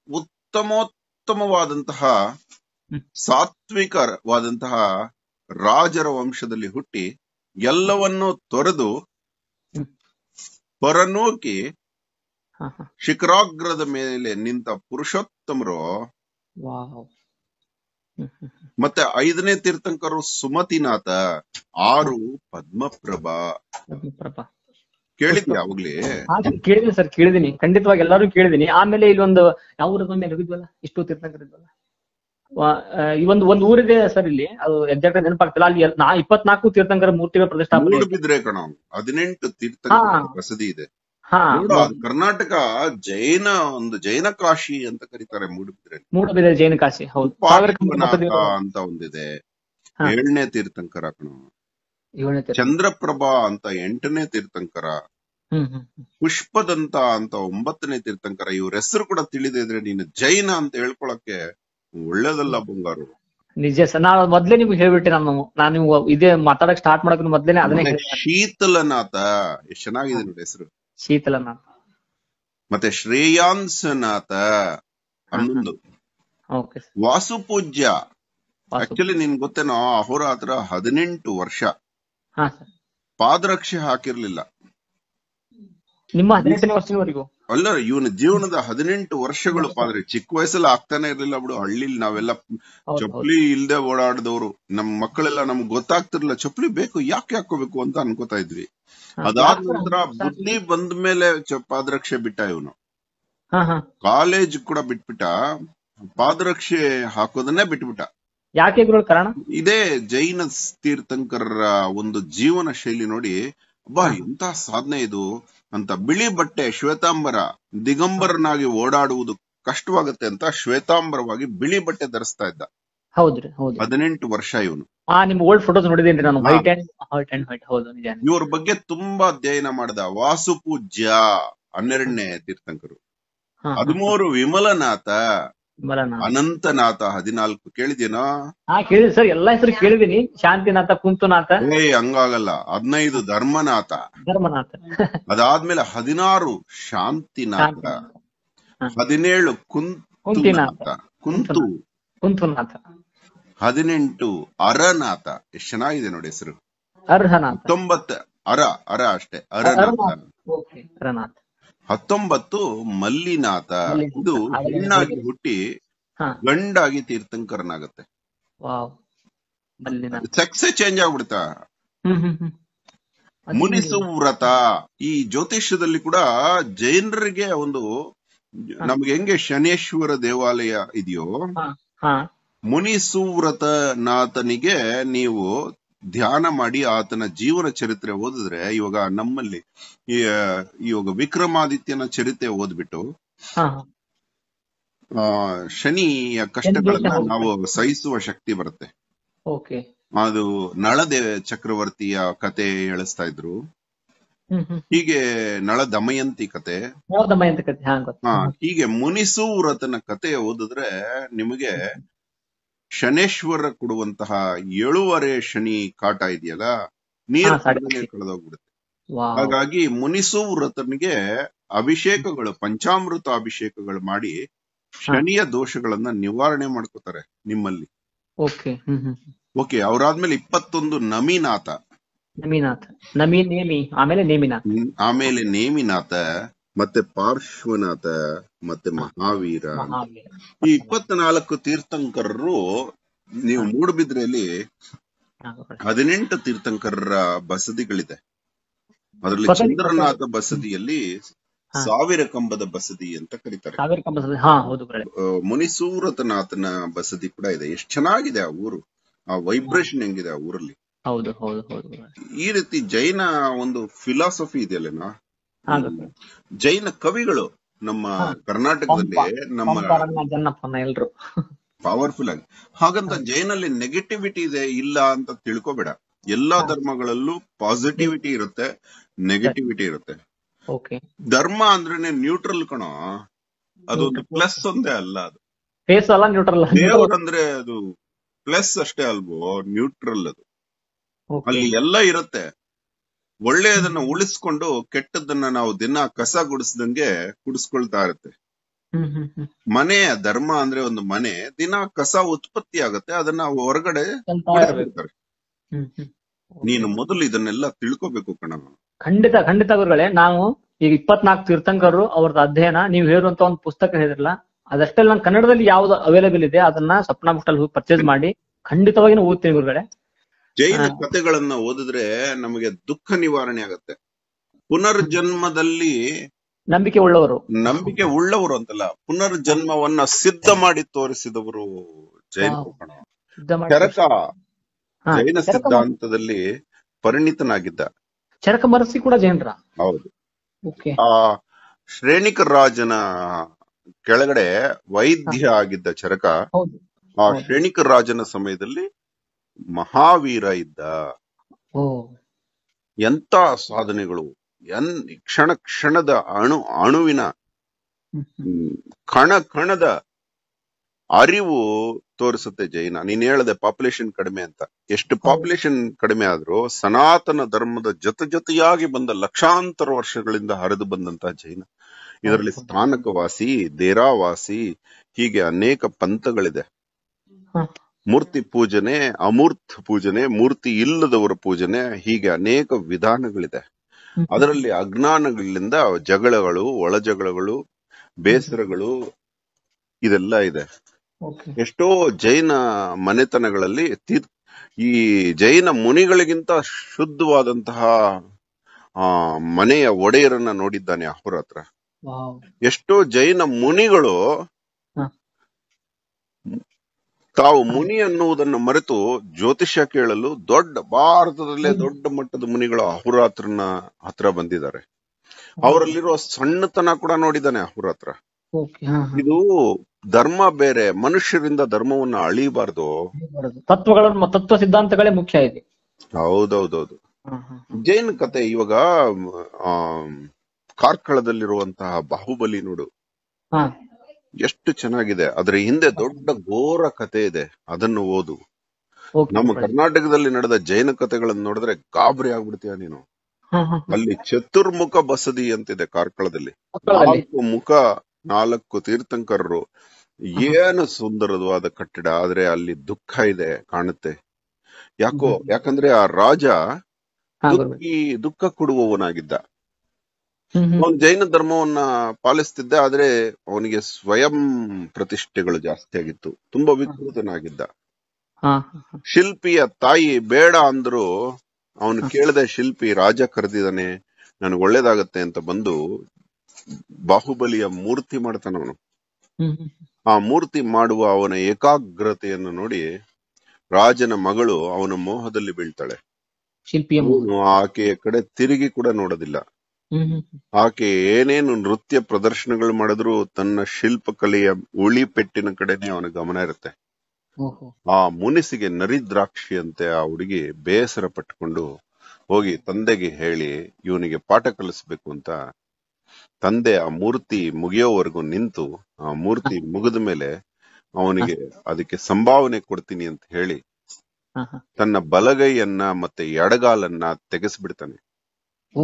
ಉತ್ತಮೋತ್ತಮವಾದಂತಹ ಹ್ಮ್. ಸಾತ್ವಿಕವಾದಂತಹ ರಾಜರ ವಂಶದಲ್ಲಿ ಹುಟ್ಟಿ ಎಲ್ಲವನ್ನೂ ತೊರೆದು ಹ್ಮ್. ಹೊರನೂಕಿ ಹಾ ಹಾ ಶಿಖರಾಗ್ರದ ಮೇಲೆ ನಿಂತ ಪುರುಷೋತ್ತಮರು ವಾವ್ ಹ್ಮ್ ಹ್ಮ್ ಮತ್ತೆ ಐದನೇ ತೀರ್ಥಂಕರು ಸುಮತಿನಾಥ ಆರು ಪದ್ಮಪ್ರಭಾ ಪದ್ಮಪ್ರಭಾ ಕೇಳಿದ್ಯಾ ಅವಾಗ್ಲಿ ಹಾ ಕೇಳಿದೀನಿ ಸರ್ ಕೇಳಿದೀನಿ ಖಂಡಿತವಾಗಿ ಎಲ್ಲಾರು ಕೇಳಿದೀನಿ ಆಮೇಲೆ ಇಲ್ಲೊಂದು ಯಾವ ಊರದ ಮೇಲೆ ಹೋಗಿದ್ವಲ್ಲ ಇಷ್ಟು ತೀರ್ಥಂಕರ ಇದ್ವಲ್ಲ ವ- ಆ, ಈ ಒಂದು ಒಂದು ಊರಿದೆ ಸರ್ ಇಲ್ಲಿ ಅದು ಎಕ್ಸಾಕ್ಟ್ ನೆನಪಾಗ್ತಿಲ್ಲ ಅಲ್ಲಿ ಎಲ್- ನಾ ಇಪ್ಪತ್ನಾಲ್ಕು ತೀರ್ಥಂಕರ ಮೂರ್ತಿಗಳ ಪ್ರತಿಷ್ಠಾಪನೆ ಇದೆ. ಮೂಡುಬಿದ್ರೆ ಕಣ ಹದಿನೆಂಟು ತೀರ್ಥಂಕರ ಹಾ. ಬಸದಿ ಇದೆ ಹಾ ನೋಡು, ಅದು ಕರ್ನಾಟಕ ಜೈನ ಒಂದು ಜೈನ ಕಾಶಿ ಅಂತ ಕರೀತಾರೆ ಮೂಡುಬಿದ್ರೆ ಮೂಡಬಿದ್ರೆ ಜೈನ ಕಾಶಿ ಹೌದು ಸಾವಿರ ಪಾರ್ಶ್ವನಾಥ ಕಂಬ ಅಂತ ಒಂದಿದೆ ಹಾ. ಏಳನೇ ತೀರ್ಥಂಕರ ಕಣ ಏಳನೇ ತೀರ್ಥ ಚಂದ್ರಪ್ರಭಾ ಅಂತ ಎಂಟನೇ ತೀರ್ಥಂಕರ ಹ್ಮ್ ಹ್ಮ್ ಹ್ಮ್. ಪುಷ್ಪದಂತ ಅಂತ ಒಂಬತ್ತನೇ ತೀರ್ಥಂಕರ ಇವ್ರ ಹೆಸರು ಕೂಡ ತಿಳಿದಿದ್ರೆ ನೀನು ಜೈನ ಅಂತ ಹೇಳ್ಕೊಳಕ್ಕೆ ಒಳ್ಳೇದಲ್ಲ ಬಂಗಾರು ನಿಜ ಸರ್ ನಾನು ಮೊದ್ಲೇ ನಿಮ್ಗೆ ಹೇಳ್ಬಿಟ್ಟೆ ನಾನು ನಾನು ನೀವು ಇದೇ ಮಾತಾಡಕ್ ಸ್ಟಾರ್ಟ್ ಮಾಡಕ್ ಮೊದ್ಲೇನೆ ಅದನ್ನೇ ಮತ್ತೆ ಹೇಳಿದೆ ಶೀತಲನಾಥ ಎಷ್ಟ್ ಚೆನ್ನಾಗಿದೆ ನೋಡಿ ಹೆಸರು ಶೀತಲನ ಮತ್ತೆ ಶ್ರೇಯಾಂಸನಾಥ ಹನ್ನೊಂದು ಓಕೆ ವಾಸುಪೂಜ್ಯ ಆಕ್ಚುಲಿ ನಿನ್ ಗೊತ್ತೇನೋ ಅಹೋರಾತ್ರ ಹದಿನೆಂಟು ವರ್ಷ ಹಾ ಸರ್ ಪಾದರಕ್ಷೆ ಹಾಕಿರ್ಲಿಲ್ಲ ನಿಮ್ಮ ಹದಿನೆಂಟನೇ ವರ್ಷದವರೆಗೂ ಅಲ್ಲ ಇವನ ಜೀವನದ ಹದಿನೆಂಟು ವರ್ಷಗಳು ಪಾದ್ರೆ ಚಿಕ್ಕ ವಯಸ್ಸಲ್ಲಿ ಆಗ್ತಾನೆ ಇರ್ಲಿಲ್ಲ ಬಿಡು ಹಳ್ಳಿಲಿ ನಾವೆಲ್ಲ ಹೌದು ಹೌದು ಚಪ್ಪಲಿ ಇಲ್ದೆ ಓಡಾಡಿದವರು ನಮ್ ಮಕ್ಕಳೆಲ್ಲ ನಮ್ಗೆ ಗೊತ್ತಾಗ್ತಿರ್ಲಿಲ್ಲ ಚಪ್ಪಲಿ ಬೇಕು ಯಾಕೆ ಹಾಕೋಬೇಕು ಅಂತ ಅನ್ಕೋತಾ ಇದ್ವಿ ಹಾ. ಅದಾದ ನಂತರ ಬುದ್ಧಿ ಬಂದ ಮೇಲೆ ಪಾದರಕ್ಷೆ ಬಿಟ್ಟ ಇವನು ಹಾ ಹಾ ಕಾಲೇಜ್ ಕೂಡ ಬಿಟ್ಬಿಟ್ಟ ಪಾದರಕ್ಷೆ ಹಾಕೋದನ್ನೇ ಬಿಟ್ಬಿಟ್ಟ ಯಾಕೆ ಗುರು ಕಾರಣ ಇದೇ ಜೈನ ತೀರ್ಥಂಕರರ ಒಂದು ಜೀವನ ಶೈಲಿ ನೋಡಿ ಅಬ್ಬಾ ಎಂತ ಸಾಧನೆ ಇದು ಅಂತ ಬಿಳಿ ಬಟ್ಟೆ ಶ್ವೇತಾಂಬರ ದಿಗಂಬರನಾಗಿ ಓಡಾಡುವುದು ಕಷ್ಟವಾಗುತ್ತೆ ಅಂತ ಶ್ವೇತಾಂಬರವಾಗಿ ಬಿಳಿ ಬಟ್ಟೆ ಧರಿಸ್ತಾ ಇದ್ದ ಹೌದ್ರಿ ಹೌದು ಹದಿನೆಂಟು ವರ್ಷ ಇವನು ಹಾ ನಿಮ್ ಓಲ್ಡ್ ಫೋಟೋಸ್ ನೋಡಿದೇನ್ರಿ ನಾನು ಹಾ. White and white and white ಹೌದು ನಿಜ ಇವ್ರ ಬಗ್ಗೆ ತುಂಬಾ ಅಧ್ಯಯನ ಮಾಡಿದ ವಾಸುಪೂಜ್ಯ ಹನ್ನೆರಡನೇ ತೀರ್ಥಂಕರು ಹಾ, ಹಾ. ಹದಿಮೂರು ವಿಮಲನಾಥ ಬರೋಣ ಅನಂತನಾಥ ಹದಿನಾಲ್ಕು ಕೇಳಿದೇನೋ ಹಾ ಕೇಳಿದ್ರಿ ಸರ್ ಎಲ್ಲಾ ಹೆಸರು ಕೇಳಿದೀನಿ ಶಾಂತಿನಾಥ ಕುಂತುನಾಥ ಏ ಹಂಗಾಗಲ್ಲ ಹದಿನೈದು ಧರ್ಮನಾಥ ಧರ್ಮನಾಥ ಅದಾದ್ಮೇಲೆ ಹದಿನಾರು ಶಾಂತಿನಾಥ ಶಾಂತಿನಾಥ ಹದಿನೇಳು ಕುಂತಿನಾಥ ಕುಂತುನಾಥ ಕುಂತು ಕುಂತುನಾಥ ಹದಿನೆಂಟು ಅರನಾಥ ಎಷ್ಟ್ ಚೆನ್ನಾಗಿದೆ ನೋಡಿ ಹೆಸರು ಅರ್ಹನಾಥ ಹತ್ತೊಂಬತ್ತು ಅರ ಅರ ಅಷ್ಟೇ ಅರನಾಥ ಅರನಾಥ ಓಕೆ ಅರನಾಥ ಹತ್ತೊಂಬತ್ತು ಮಲ್ಲಿನಾಥ ಮಲ್ಲಿನಾಥ. ಇದು ಆಗಲೇ ಹೆಣ್ಣಾಗಿ ಹೇಳಿದೆ. ಹುಟ್ಟಿ ಹಾ ಗಂಡಾಗಿ ತೀರ್ಥಂಕರನಾಗತ್ತೆ ವಾವ್ ಮಲ್ಲಿನಾಥ ಸೆಕ್ಸೇ ಚೇಂಜ್ ಆಗ್ಬಿಡ್ತಾ ಹ್ಮ್ ಹ್ಮ್ ಹ್ಮ್ ಅದು ಮುನಿಸು ವ್ರತ ಈ ಜ್ಯೋತಿಷ್ಯದಲ್ಲಿ ಕೂಡ ಜೈನರಿಗೆ ಒಂದು ನಮ್ಗೆ ಹೆಂಗೆ ಶನೇಶ್ವರ ದೇವಾಲಯ ಇದೆಯೋ ಹಾ ಹಾ ಮುನಿಸುವ್ರತನಾಥನಿಗೆ ನೀವು ಧ್ಯಾನ ಮಾಡಿ ಆತನ ಜೀವನ ಚರಿತ್ರೆ ಓದಿದ್ರೆ ಇವಾಗ ನಮ್ಮಲ್ಲಿ ಈ, ಇವಾಗ ವಿಕ್ರಮಾದಿತ್ಯನ ಚರಿತ್ರೆ ಓದ್ಬಿಟ್ಟು ಹಾ ಆ ಶನಿಯ ಕಷ್ಟಗಳನ್ನ ನಾವು ಸಹಿಸುವ ಶಕ್ತಿ ಬರುತ್ತೆ ಓಕೆ ಅದು ನಳದೇ ಚಕ್ರವರ್ತಿಯ ಕತೆ ಹೇಳಿಸ್ತಾ ಇದ್ರು ಹ್ಮ್ ಹ್ಮ್ ಹೀಗೆ ನಳ ದಮಯಂತಿ ಕತೆ ಯಾವ್ದಮ್ಮ ಅಂತ ಕತೆ ಹಾ ಗೊತ್ತು ಹಾ ಹೀಗೆ ಮುನಿಸುವ್ರತನ ಕತೆ ಓದಿದ್ರೆ ನಿಮಗೆ ಶನೇಶ್ವರ ಕೊಡುವಂತಹ ಏಳುವರೆ ಶನಿ ಕಾಟ ಇದೆಯಲ್ಲ ನೀರು ಹಾ, ಸಾಕು. ಕಳೆದೋಗ್ಬಿಡುತ್ತೆ ವಾವ್ ಹಾಗಾಗಿ ಮುನಿಸುವ್ರತನಿಗೆ ಅಭಿಷೇಕಗಳು ಪಂಚಾಮೃತ ಅಭಿಷೇಕಗಳು ಮಾಡಿ ಶನಿಯ ದೋಷಗಳನ್ನ ನಿವಾರಣೆ ಮಾಡ್ಕೋತಾರೆ ನಿಮ್ಮಲ್ಲಿ ಓಕೆ ಹ್ಮ್ ಹ್ಮ್ ಓಕೆ ಅವರಾದ್ಮೇಲೆ ಇಪ್ಪತ್ತೊಂದು ನಮಿನಾಥ ನಮೀನಾಥ್ ನಮೀ ನೇಮಿ ಆಮೇಲೆ ನೇಮಿನಾಥ್ ಹ್ಮ್, ಆಮೇಲೆ ನೇಮಿನಾಥ ಮತ್ತೆ ಪಾರ್ಶ್ವನಾಥ ಮತ್ತೆ ಮಹಾವೀರ ಮಹಾವೀರ ಈ ಇಪ್ಪತ್ನಾಲ್ಕು ತೀರ್ಥಂಕರರು ನೀವು ಮೂಡುಬಿದ್ರೆಯಲ್ಲಿ ಹಾ, ಗೊತ್ತಾಯ್ತು. ಹದಿನೆಂಟು ತೀರ್ಥಂಕರರ ಬಸದಿಗಳಿದೆ ಅದರಲ್ಲಿ ಬಸದಿ- ಚಂದ್ರನಾಥ ಬಸದಿಯಲ್ಲಿ ಹಾ. ಸಾವಿರ ಕಂಬದ ಬಸದಿ ಅಂತ ಕರೀತಾರೆ ಸಾವಿರ ಕಂಬ ಸದ- ಹಾ ಹೌದು ಗುರುಗಳೇ. ಆ, ಮುನಿಸೂರತನಾಥನ ಬಸದಿ ಕೂಡ ಇದೆ ಎಷ್ಟು ಚೆನ್ನಾಗಿದೆ ಆ ಊರು ಆ ವೈಬ್ರೇಷನ್ ಹೆಂಗಿದೆ ಆ ಊರಲ್ಲಿ ಹೌದು ಹೌದು ಹೌದು ಗುರುಗಳೇ. ಈ ರೀತಿ ಜೈನ ಒಂದು ಫಿಲಾಸಫಿ ಇದೆಯಲ್ಲೇನಾ ಹಾ ಗೊತ್ತು ಜೈನ ಕವಿಗಳು ನಮ್ಮ ಹಾ. ಕರ್ನಾಟಕದಲ್ಲಿ ನಮ್ಮ ಪಂಪರನ್ನ ಜನ್ನಪ್ಪನ ಎಲ್ರು ಪವರ್ಫುಲ್ ಆಗಿ ಹಾಗಂತ ಜೈನಲ್ಲಿ ನೆಗೆಟಿವಿಟಿ ಇದೆ ಇಲ್ಲ ಅಂತ ತಿಳ್ಕೊಬೇಡ ಎಲ್ಲಾ ಹಾ. ಧರ್ಮಗಳಲ್ಲೂ ಪಾಸಿಟಿವಿಟಿ ಇರುತ್ತೆ ನೆಗೆಟಿವಿಟಿ ಇರುತ್ತೆ ಓಕೆ ಧರ್ಮ ಅಂದ್ರೆ ನ್ಯೂಟ್ರಲ್ ಕಣೋ ಅದೊಂದು ಪ್ಲಸ್ ಒಂದೇ ಅಲ್ಲ ಅದು ಫೇಸ್ ಅಲ್ಲ ನ್ಯೂಟ್ರಲ್ ದೇವರಂದ್ರೆ ಅದು ಪ್ಲಸ್ ಅಷ್ಟೇ ಅಲ್ವೋ ನ್ಯೂಟ್ರಲ್ ಅದು ಅಲ್ಲಿ ಎಲ್ಲ ಇರುತ್ತೆ ಒಳ್ಳೆಯದನ್ನ ಉಳಿಸ್ಕೊಂಡು ಕೆಟ್ಟದನ್ನ ನಾವು ದಿನ ಕಸ ಗುಡಿಸ್ದಂಗೆ ಕುಡಿಸ್ಕೊಳ್ತಾ ಇರುತ್ತೆ ಹ್ಮ್ ಹ್ಮ್ ಹ್ಮ್ ಮನೆ ಧರ್ಮ ಅಂದ್ರೆ ಒಂದು ಮನೆ ದಿನ ಕಸ ಉತ್ಪತ್ತಿ ಆಗತ್ತೆ ಅದನ್ನ ಹೊರಗಡೆ ಅಂತ ಇರ್ಬೇಕು ಬಿಡ್ತಾರೆ. ಹ್ಮ್ ಹ್ಮ್ ನೀನು ಮೊದಲು ಇದನ್ನೆಲ್ಲ ತಿಳ್ಕೊಬೇಕು ಕಣ ಖಂಡಿತ ಖಂಡಿತ ಗುರುಗಳೇ ನಾವು ಈಗ ಇಪ್ಪತ್ನಾಲ್ಕು ತೀರ್ಥಂಕರರು ಅವ್ರದ್ದು ಅಧ್ಯಯನ ನೀವು ಹೇಳುವಂತ ಒಂದು ಪುಸ್ತಕ ಹೇಳಿದ್ರಲ್ಲ ಅದಷ್ಟೇ ನಾನು ಕನ್ನಡದಲ್ಲಿ ಯಾವ್ದು ಅವೈಲೇಬಲ್ ಇದೆ ಅದನ್ನ ಸಪ್ನಾ ಬುಕ್ ಅಲ್ಲಿ ಪರ್ಚೇಸ್ ಮಾಡಿ ಖಂಡಿತವಾಗಿ ನಾವು ಓದ್ತೀನಿ ಗುರುಗಳೇ ಜೈನ ಹಾ. ಕಥೆಗಳನ್ನ ಓದಿದ್ರೆ ನಮಗೆ ದುಃಖ ನಿವಾರಣೆ ಆಗತ್ತೆ ಪುನರ್ಜನ್ಮದಲ್ಲಿ ನಂಬಿಕೆ ಉಳ್ಳವರು ನಂಬಿಕೆ ಉಳ್ಳವರು ಅಂತಲ್ಲ ಪುನರ್ಜನ್ಮವನ್ನ ಸಿದ್ಧ ಮಾಡಿ ತೋರಿಸಿದವರು ಜೈನ ವಾವ್. ಕಣ ಸಿದ್ಧ ಮಾಡಿ ಚರಕ ಹಾ, ಜೈನ ಚರಕ ಸಿದ್ಧಾಂತದಲ್ಲಿ ಪರಿಣಿತನಾಗಿದ್ದ ಚರಕ ಮರಸಿ ಕೂಡ ಜೈನರ ಹೌದು ಓಕೆ ಆ ಶ್ರೇಣಿಕ ರಾಜನ ಕೆಳಗಡೆ ವೈದ್ಯ ಆಗಿದ್ದ ಚರಕ ಹೌದು ಆ ಹೌದು. ಶ್ರೇಣಿಕ ರಾಜನ ಸಮಯದಲ್ಲಿ ಮಹಾವೀರ ಇದ್ದ ಓ ಎಂತ ಸಾಧನೆಗಳು ಎನ್ ಕ್ಷಣ ಕ್ಷಣದ ಅಣು ಅಣುವಿನ ಹ್ಮ್, ಹ್ಮ್. ಹ್ಮ್, ಕಣ ಕಣದ ಅರಿವು ತೋರಿಸುತ್ತೆ ಜೈನ ನೀನ್ ಹೇಳ್ದೆ ಪಾಪ್ಯುಲೇಷನ್ ಕಡಿಮೆ ಅಂತ ಎಷ್ಟು ಪಾಪ್ಯುಲೇಷನ್ ಕಡಿಮೆ ಆದ್ರೂ ಸನಾತನ ಧರ್ಮದ ಜೊತೆ ಜೊತೆಯಾಗಿ ಬಂದ ಲಕ್ಷಾಂತರ ವರ್ಷಗಳಿಂದ ಹರಿದು ಬಂದಂತಹ ಜೈನ ಇದರಲ್ಲಿ ಸ್ಥಾನಕವಾಸಿ ದೇರಾವಾಸಿ ಹೀಗೆ ಅನೇಕ ಪಂಥಗಳಿದೆ ಹ. ಮೂರ್ತಿ ಪೂಜನೆ ಅಮೂರ್ತ ಪೂಜನೆ ಮೂರ್ತಿ ಇಲ್ಲದವರ ಪೂಜನೆ ಹೀಗೆ ಅನೇಕ ವಿಧಾನಗಳಿದೆ ಹ್ಮ್. ಅದರಲ್ಲಿ ಅಜ್ಞಾನಗಳಿಂದ ಜಗಳಗಳು ಒಳಜಗಳಗಳು ಬೇಸರಗಳು ಇದೆಲ್ಲ ಇದೆ ಓಕೆ ಎಷ್ಟೋ ಜೈನ ಮನೆತನಗಳಲ್ಲಿ ತೀರ್ ಈ ಜೈನ ಮುನಿಗಳಿಗಿಂತ ಶುದ್ಧವಾದಂತಹ ಆ ಮನೆಯ ಒಡೆಯರನ್ನ ನೋಡಿದ್ದಾನೆ ಅಹುರ ಹತ್ರ ವಾವ್ ಎಷ್ಟೋ ಜೈನ ಮುನಿಗಳು ಹ. ತಾವು ಮುನಿ ಅನ್ನುವುದನ್ನು ಮರೆತು ಜ್ಯೋತಿಷ್ಯ ಕೇಳಲು ದೊಡ್ಡ ಭಾರತದಲ್ಲೇ ಹ್ಮ್. ದೊಡ್ಡ ಮಟ್ಟದ ಮುನಿಗಳು ಅಹುರಾತ್ರನ ಹತ್ರ ಬಂದಿದ್ದಾರೆ ಅವರಲ್ಲಿರುವ ಸಣ್ಣತನ ಕೂಡ ನೋಡಿದ್ದಾನೆ ಅಹುರ ಹತ್ರ ಓಕೆ ಹಾ ಹಾ ಇದು ಧರ್ಮ ಬೇರೆ ಮನುಷ್ಯರಿಂದ ಧರ್ಮವನ್ನ ಅಳಿಬಾರ್ದು ತತ್ವಗಳ ತತ್ವ ಸಿದ್ಧಾಂತಗಳೇ ಮುಖ್ಯ ಇದೆ ಹೌದೌದೌದು ಹಾ, ಹಾ, ಹಾ. ಜೈನ ಕತೆ ಇವಾಗ ಆ ಕಾರ್ಕಳದಲ್ಲಿರುವಂತಹ ಬಾಹುಬಲಿ ನೋಡು ಹಾ ಎಷ್ಟು ಚೆನ್ನಾಗಿದೆ ಅದರ ಹಿಂದೆ ದೊಡ್ಡ ಘೋರ ಕತೆ ಇದೆ ಅದನ್ನು ಓದು ಓಕೆ ನಮ್ಮ ಕರ್ನಾಟಕದಲ್ಲಿ ನಡೆದ ಜೈನ ಕಥೆಗಳನ್ನು ನೋಡಿದ್ರೆ ಗಾಬರಿ ಆಗ್ಬಿಡ್ತೀಯ ನೀನು ಹಾ, ಹಾ, ಹಾ. ಅಲ್ಲಿ ಚತುರ್ಮುಖ ಬಸದಿ ಅಂತಿದೆ ಕಾರ್ಕಳದಲ್ಲಿ ಮಕ್ಕಳಲ್ಲಿ ನಾಲ್ಕು ಮುಖ ನಾಲ್ಕು ತೀರ್ಥಂಕರರು ಏನು ಸುಂದರವಾದ ಕಟ್ಟಡ ಆದ್ರೆ ಅಲ್ಲಿ ದುಃಖ ಇದೆ ಕಾಣುತ್ತೆ ಯಾಕೋ ಹ್ಮ್. ಯಾಕಂದ್ರೆ ಆ ರಾಜ ಹಾ, ಗುರುಗಳೇ. ದುಃಖಿ ದುಃಖ ಕೊಡುವವನಾಗಿದ್ದ ಹ್ಮ್, ಹ್ಮ್. ಅವನು ಜೈನ ಧರ್ಮವನ್ನ ಪಾಲಿಸ್ತಿದ್ದ ಆದ್ರೆ ಅವನಿಗೆ ಸ್ವಯಂ ಪ್ರತಿಷ್ಠೆಗಳು ಜಾಸ್ತಿ ಆಗಿತ್ತು ತುಂಬಾ ವಿಕೃತನಾಗಿದ್ದ ಹಾ, ಹಾ, ಹಾ. ಶಿಲ್ಪಿಯ ತಾಯಿ ಬೇಡ ಅಂದ್ರು ಅವನು ಕೇಳದೆ ಶಿಲ್ಪಿ ರಾಜ ಕರೆದಿದ್ದಾನೆ ನನಗೆ ಒಳ್ಳೇದಾಗತ್ತೆ ಅಂತ ಬಂದು ಬಾಹುಬಲಿಯ ಮೂರ್ತಿ ಮಾಡ್ತಾನ ಅವನು ಹ್ಮ್, ಹ್ಮ್. ಆ ಮೂರ್ತಿ ಮಾಡುವ ಅವನ ಏಕಾಗ್ರತೆಯನ್ನು ನೋಡಿ ರಾಜನ ಮಗಳು ಅವನ ಮೋಹದಲ್ಲಿ ಬೀಳ್ತಾಳೆ ಶಿಲ್ಪಿಯ ಮೂಲ. ಅವನು ಆಕೆಯ ಕಡೆ ತಿರುಗಿ ಕೂಡ ನೋಡೋದಿಲ್ಲ ಹ್ಮ್, ಹ್ಮ್, ಹ್ಮ್. ಆಕೆ ಏನೇನು ನೃತ್ಯ ಪ್ರದರ್ಶನಗಳು ಮಾಡಿದ್ರು ತನ್ನ ಶಿಲ್ಪಕಲೆಯ ಉಳಿ ಪೆಟ್ಟಿನ ಕಡೆನೆ ಅವನ ಗಮನ ಇರುತ್ತೆ ಓಹೋ ಆ ಮುನಿಸಿಗೆ ನರಿದ್ರಾಕ್ಷಿ ಅಂತೆ ಆ ಹುಡುಗಿ ಬೇಸರ ಪಟ್ಟುಕೊಂಡು ಹೋಗಿ ತಂದೆಗೆ ಹೇಳಿ ಇವನಿಗೆ ಪಾಠ ಕಲಿಸ್ಬೇಕು ಅಂತ ತಂದೆ ಆ ಮೂರ್ತಿ ಮುಗಿಯೋವರೆಗೂ ನಿಂತು ಆ ಮೂರ್ತಿ ಮುಗಿದ ಮೇಲೆ ಅವನಿಗೆ ಅದಕ್ಕೆ ಸಂಭಾವನೆ ಕೊಡ್ತೀನಿ ಅಂತ ಹೇಳಿ ಹಾ, ಹಾ. ತನ್ನ ಬಲಗೈಯನ್ನ ಮತ್ತೆ ಎಡಗಾಲನ್ನ ತೆಗೆಸ್ಬಿಡ್ತಾನೆ ಓ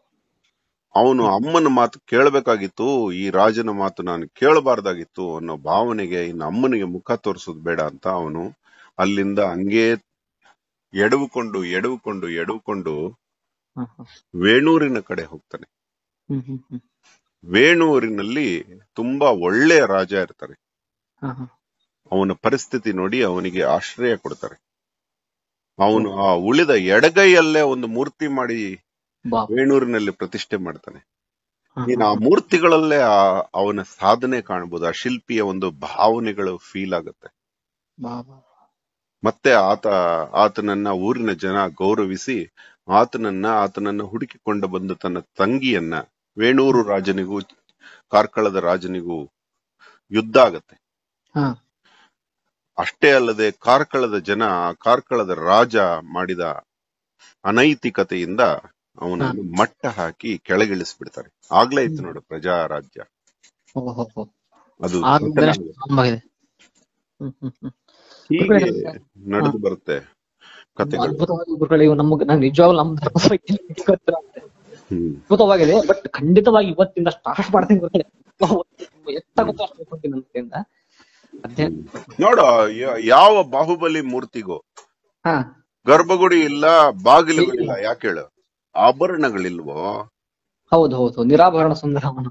ಅವನು ಅಮ್ಮನ ಮಾತು ಕೇಳಬೇಕಾಗಿತ್ತು ಈ ರಾಜನ ಮಾತು ನಾನು ಕೇಳಬಾರ್ದಾಗಿತ್ತು ಅನ್ನೋ ಭಾವನೆಗೆ ಇನ್ನು ಅಮ್ಮನಿಗೆ ಮುಖ ತೋರಿಸೋದು ಬೇಡ ಅಂತ ಅವನು ಅಲ್ಲಿಂದ ಹಂಗೇ ಎಡವುಕೊಂಡು ಎಡವುಕೊಂಡು ಎಡವುಕೊಂಡು ಹಾ, ಹಾ. ವೇಣೂರಿನ ಕಡೆ ಹೋಗ್ತಾನೆ ಹ್ಮ್, ಹ್ಮ್, ಹ್ಮ್. ವೇಣೂರಿನಲ್ಲಿ ತುಂಬಾ ಒಳ್ಳೆಯ ರಾಜ ಇರ್ತಾರೆ ಹಾ, ಹಾ. ಅವನ ಪರಿಸ್ಥಿತಿ ನೋಡಿ ಅವನಿಗೆ ಆಶ್ರಯ ಕೊಡ್ತಾರೆ ಅವನು ಆ ಉಳಿದ ಎಡಗೈಯಲ್ಲೇ ಒಂದು ಮೂರ್ತಿ ಮಾಡಿ ಬಾಪ್. ವೇಣೂರಿನಲ್ಲಿ ಪ್ರತಿಷ್ಠೆ ಮಾಡ್ತಾನೆ ಹಾ, ನೀನು ಆ ಮೂರ್ತಿಗಳಲ್ಲೇ ಆ ಅವನ ಸಾಧನೆ ಕಾಣಬಹುದು ಆ ಶಿಲ್ಪಿಯ ಒಂದು ಭಾವನೆಗಳು ಫೀಲ್ ಆಗುತ್ತೆ ಬಾ, ಬಾ. ಮತ್ತೆ ಆತ ಆತನನ್ನ ಊರಿನ ಜನ ಗೌರವಿಸಿ ಆತನನ್ನ ಆತನನ್ನ ಹುಡುಕಿಕೊಂಡು ಬಂದ ತನ್ನ ತಂಗಿಯನ್ನ ವೇಣೂರು ರಾಜನಿಗೂ ಕಾರ್ಕಳದ ರಾಜನಿಗೂ ಯುದ್ಧ ಆಗತ್ತೆ ಹಾ. ಅಷ್ಟೇ ಅಲ್ಲದೆ ಕಾರ್ಕಳದ ಜನ ಆ ಕಾರ್ಕಳದ ರಾಜ ಮಾಡಿದ ಅನೈತಿಕತೆಯಿಂದ ಅವನನ್ನು ಮಟ್ಟ ಹಾಕಿ ಕೆಳಗಿಳಿಸ್ಬಿಡ್ತಾರೆ ಆಗ್ಲೇ ಇತ್ತು ನೋಡು ಪ್ರಜಾ ರಾಜ್ಯ ಓ, ಹೋ, ಹೋ. ಅದು ಆಗ್ಲೇ ಘಟನೆ. ಪ್ರಾರಂಭ ಆಗಿದೆ. ಹ್ಮ್, ಹ್ಮ್, ಹ್ಮ್. ಹೀಗೆ ನಡೆದು ಬರುತ್ತೆ ಕಥೆಗಳು ಅದ್ಭುತವಾಗಿ ಗುರುಗಳೇ ಇವು ನಮ್ಗೆ ನಂಗೆ ನಿಜವಾಗ್ಲೂ ನಮ್ಮ ಧರ್ಮದ ಬಗ್ಗೆ ಗೊತ್ತಿಲ್ಲ. ಹ್ಮ್ ಅದ್ಭುತವಾಗಿದೆ ಬಟ್ ಖಂಡಿತವಾಗಿ ಇವತ್ತಿಂದ ಸ್ಟಾರ್ಟ್ ಮಾಡ್ತೀನಿ ಗುರುಗಳೇ ಎಷ್ಟಾಗುತ್ತೋ ಅಷ್ಟು ತಿಳ್ಕೊಂತೀನಿ ನನ್ನ ಕಡೆಯಿಂದ ಅದೇ ನೋಡ ಯಾವ ಬಾಹುಬಲಿ ಮೂರ್ತಿಗೂ ಹಾ ಗರ್ಭಗುಡಿ ಇಲ್ಲ ಬಾಗಿಲುಗಳಿಲ್ಲ ಯಾಕೆ ಹೇಳು ಆಭರಣಗಳಿಲ್ವೋ ಹೌದು ಹೌದು ನಿರಾಭರಣ ಸುಂದರವನು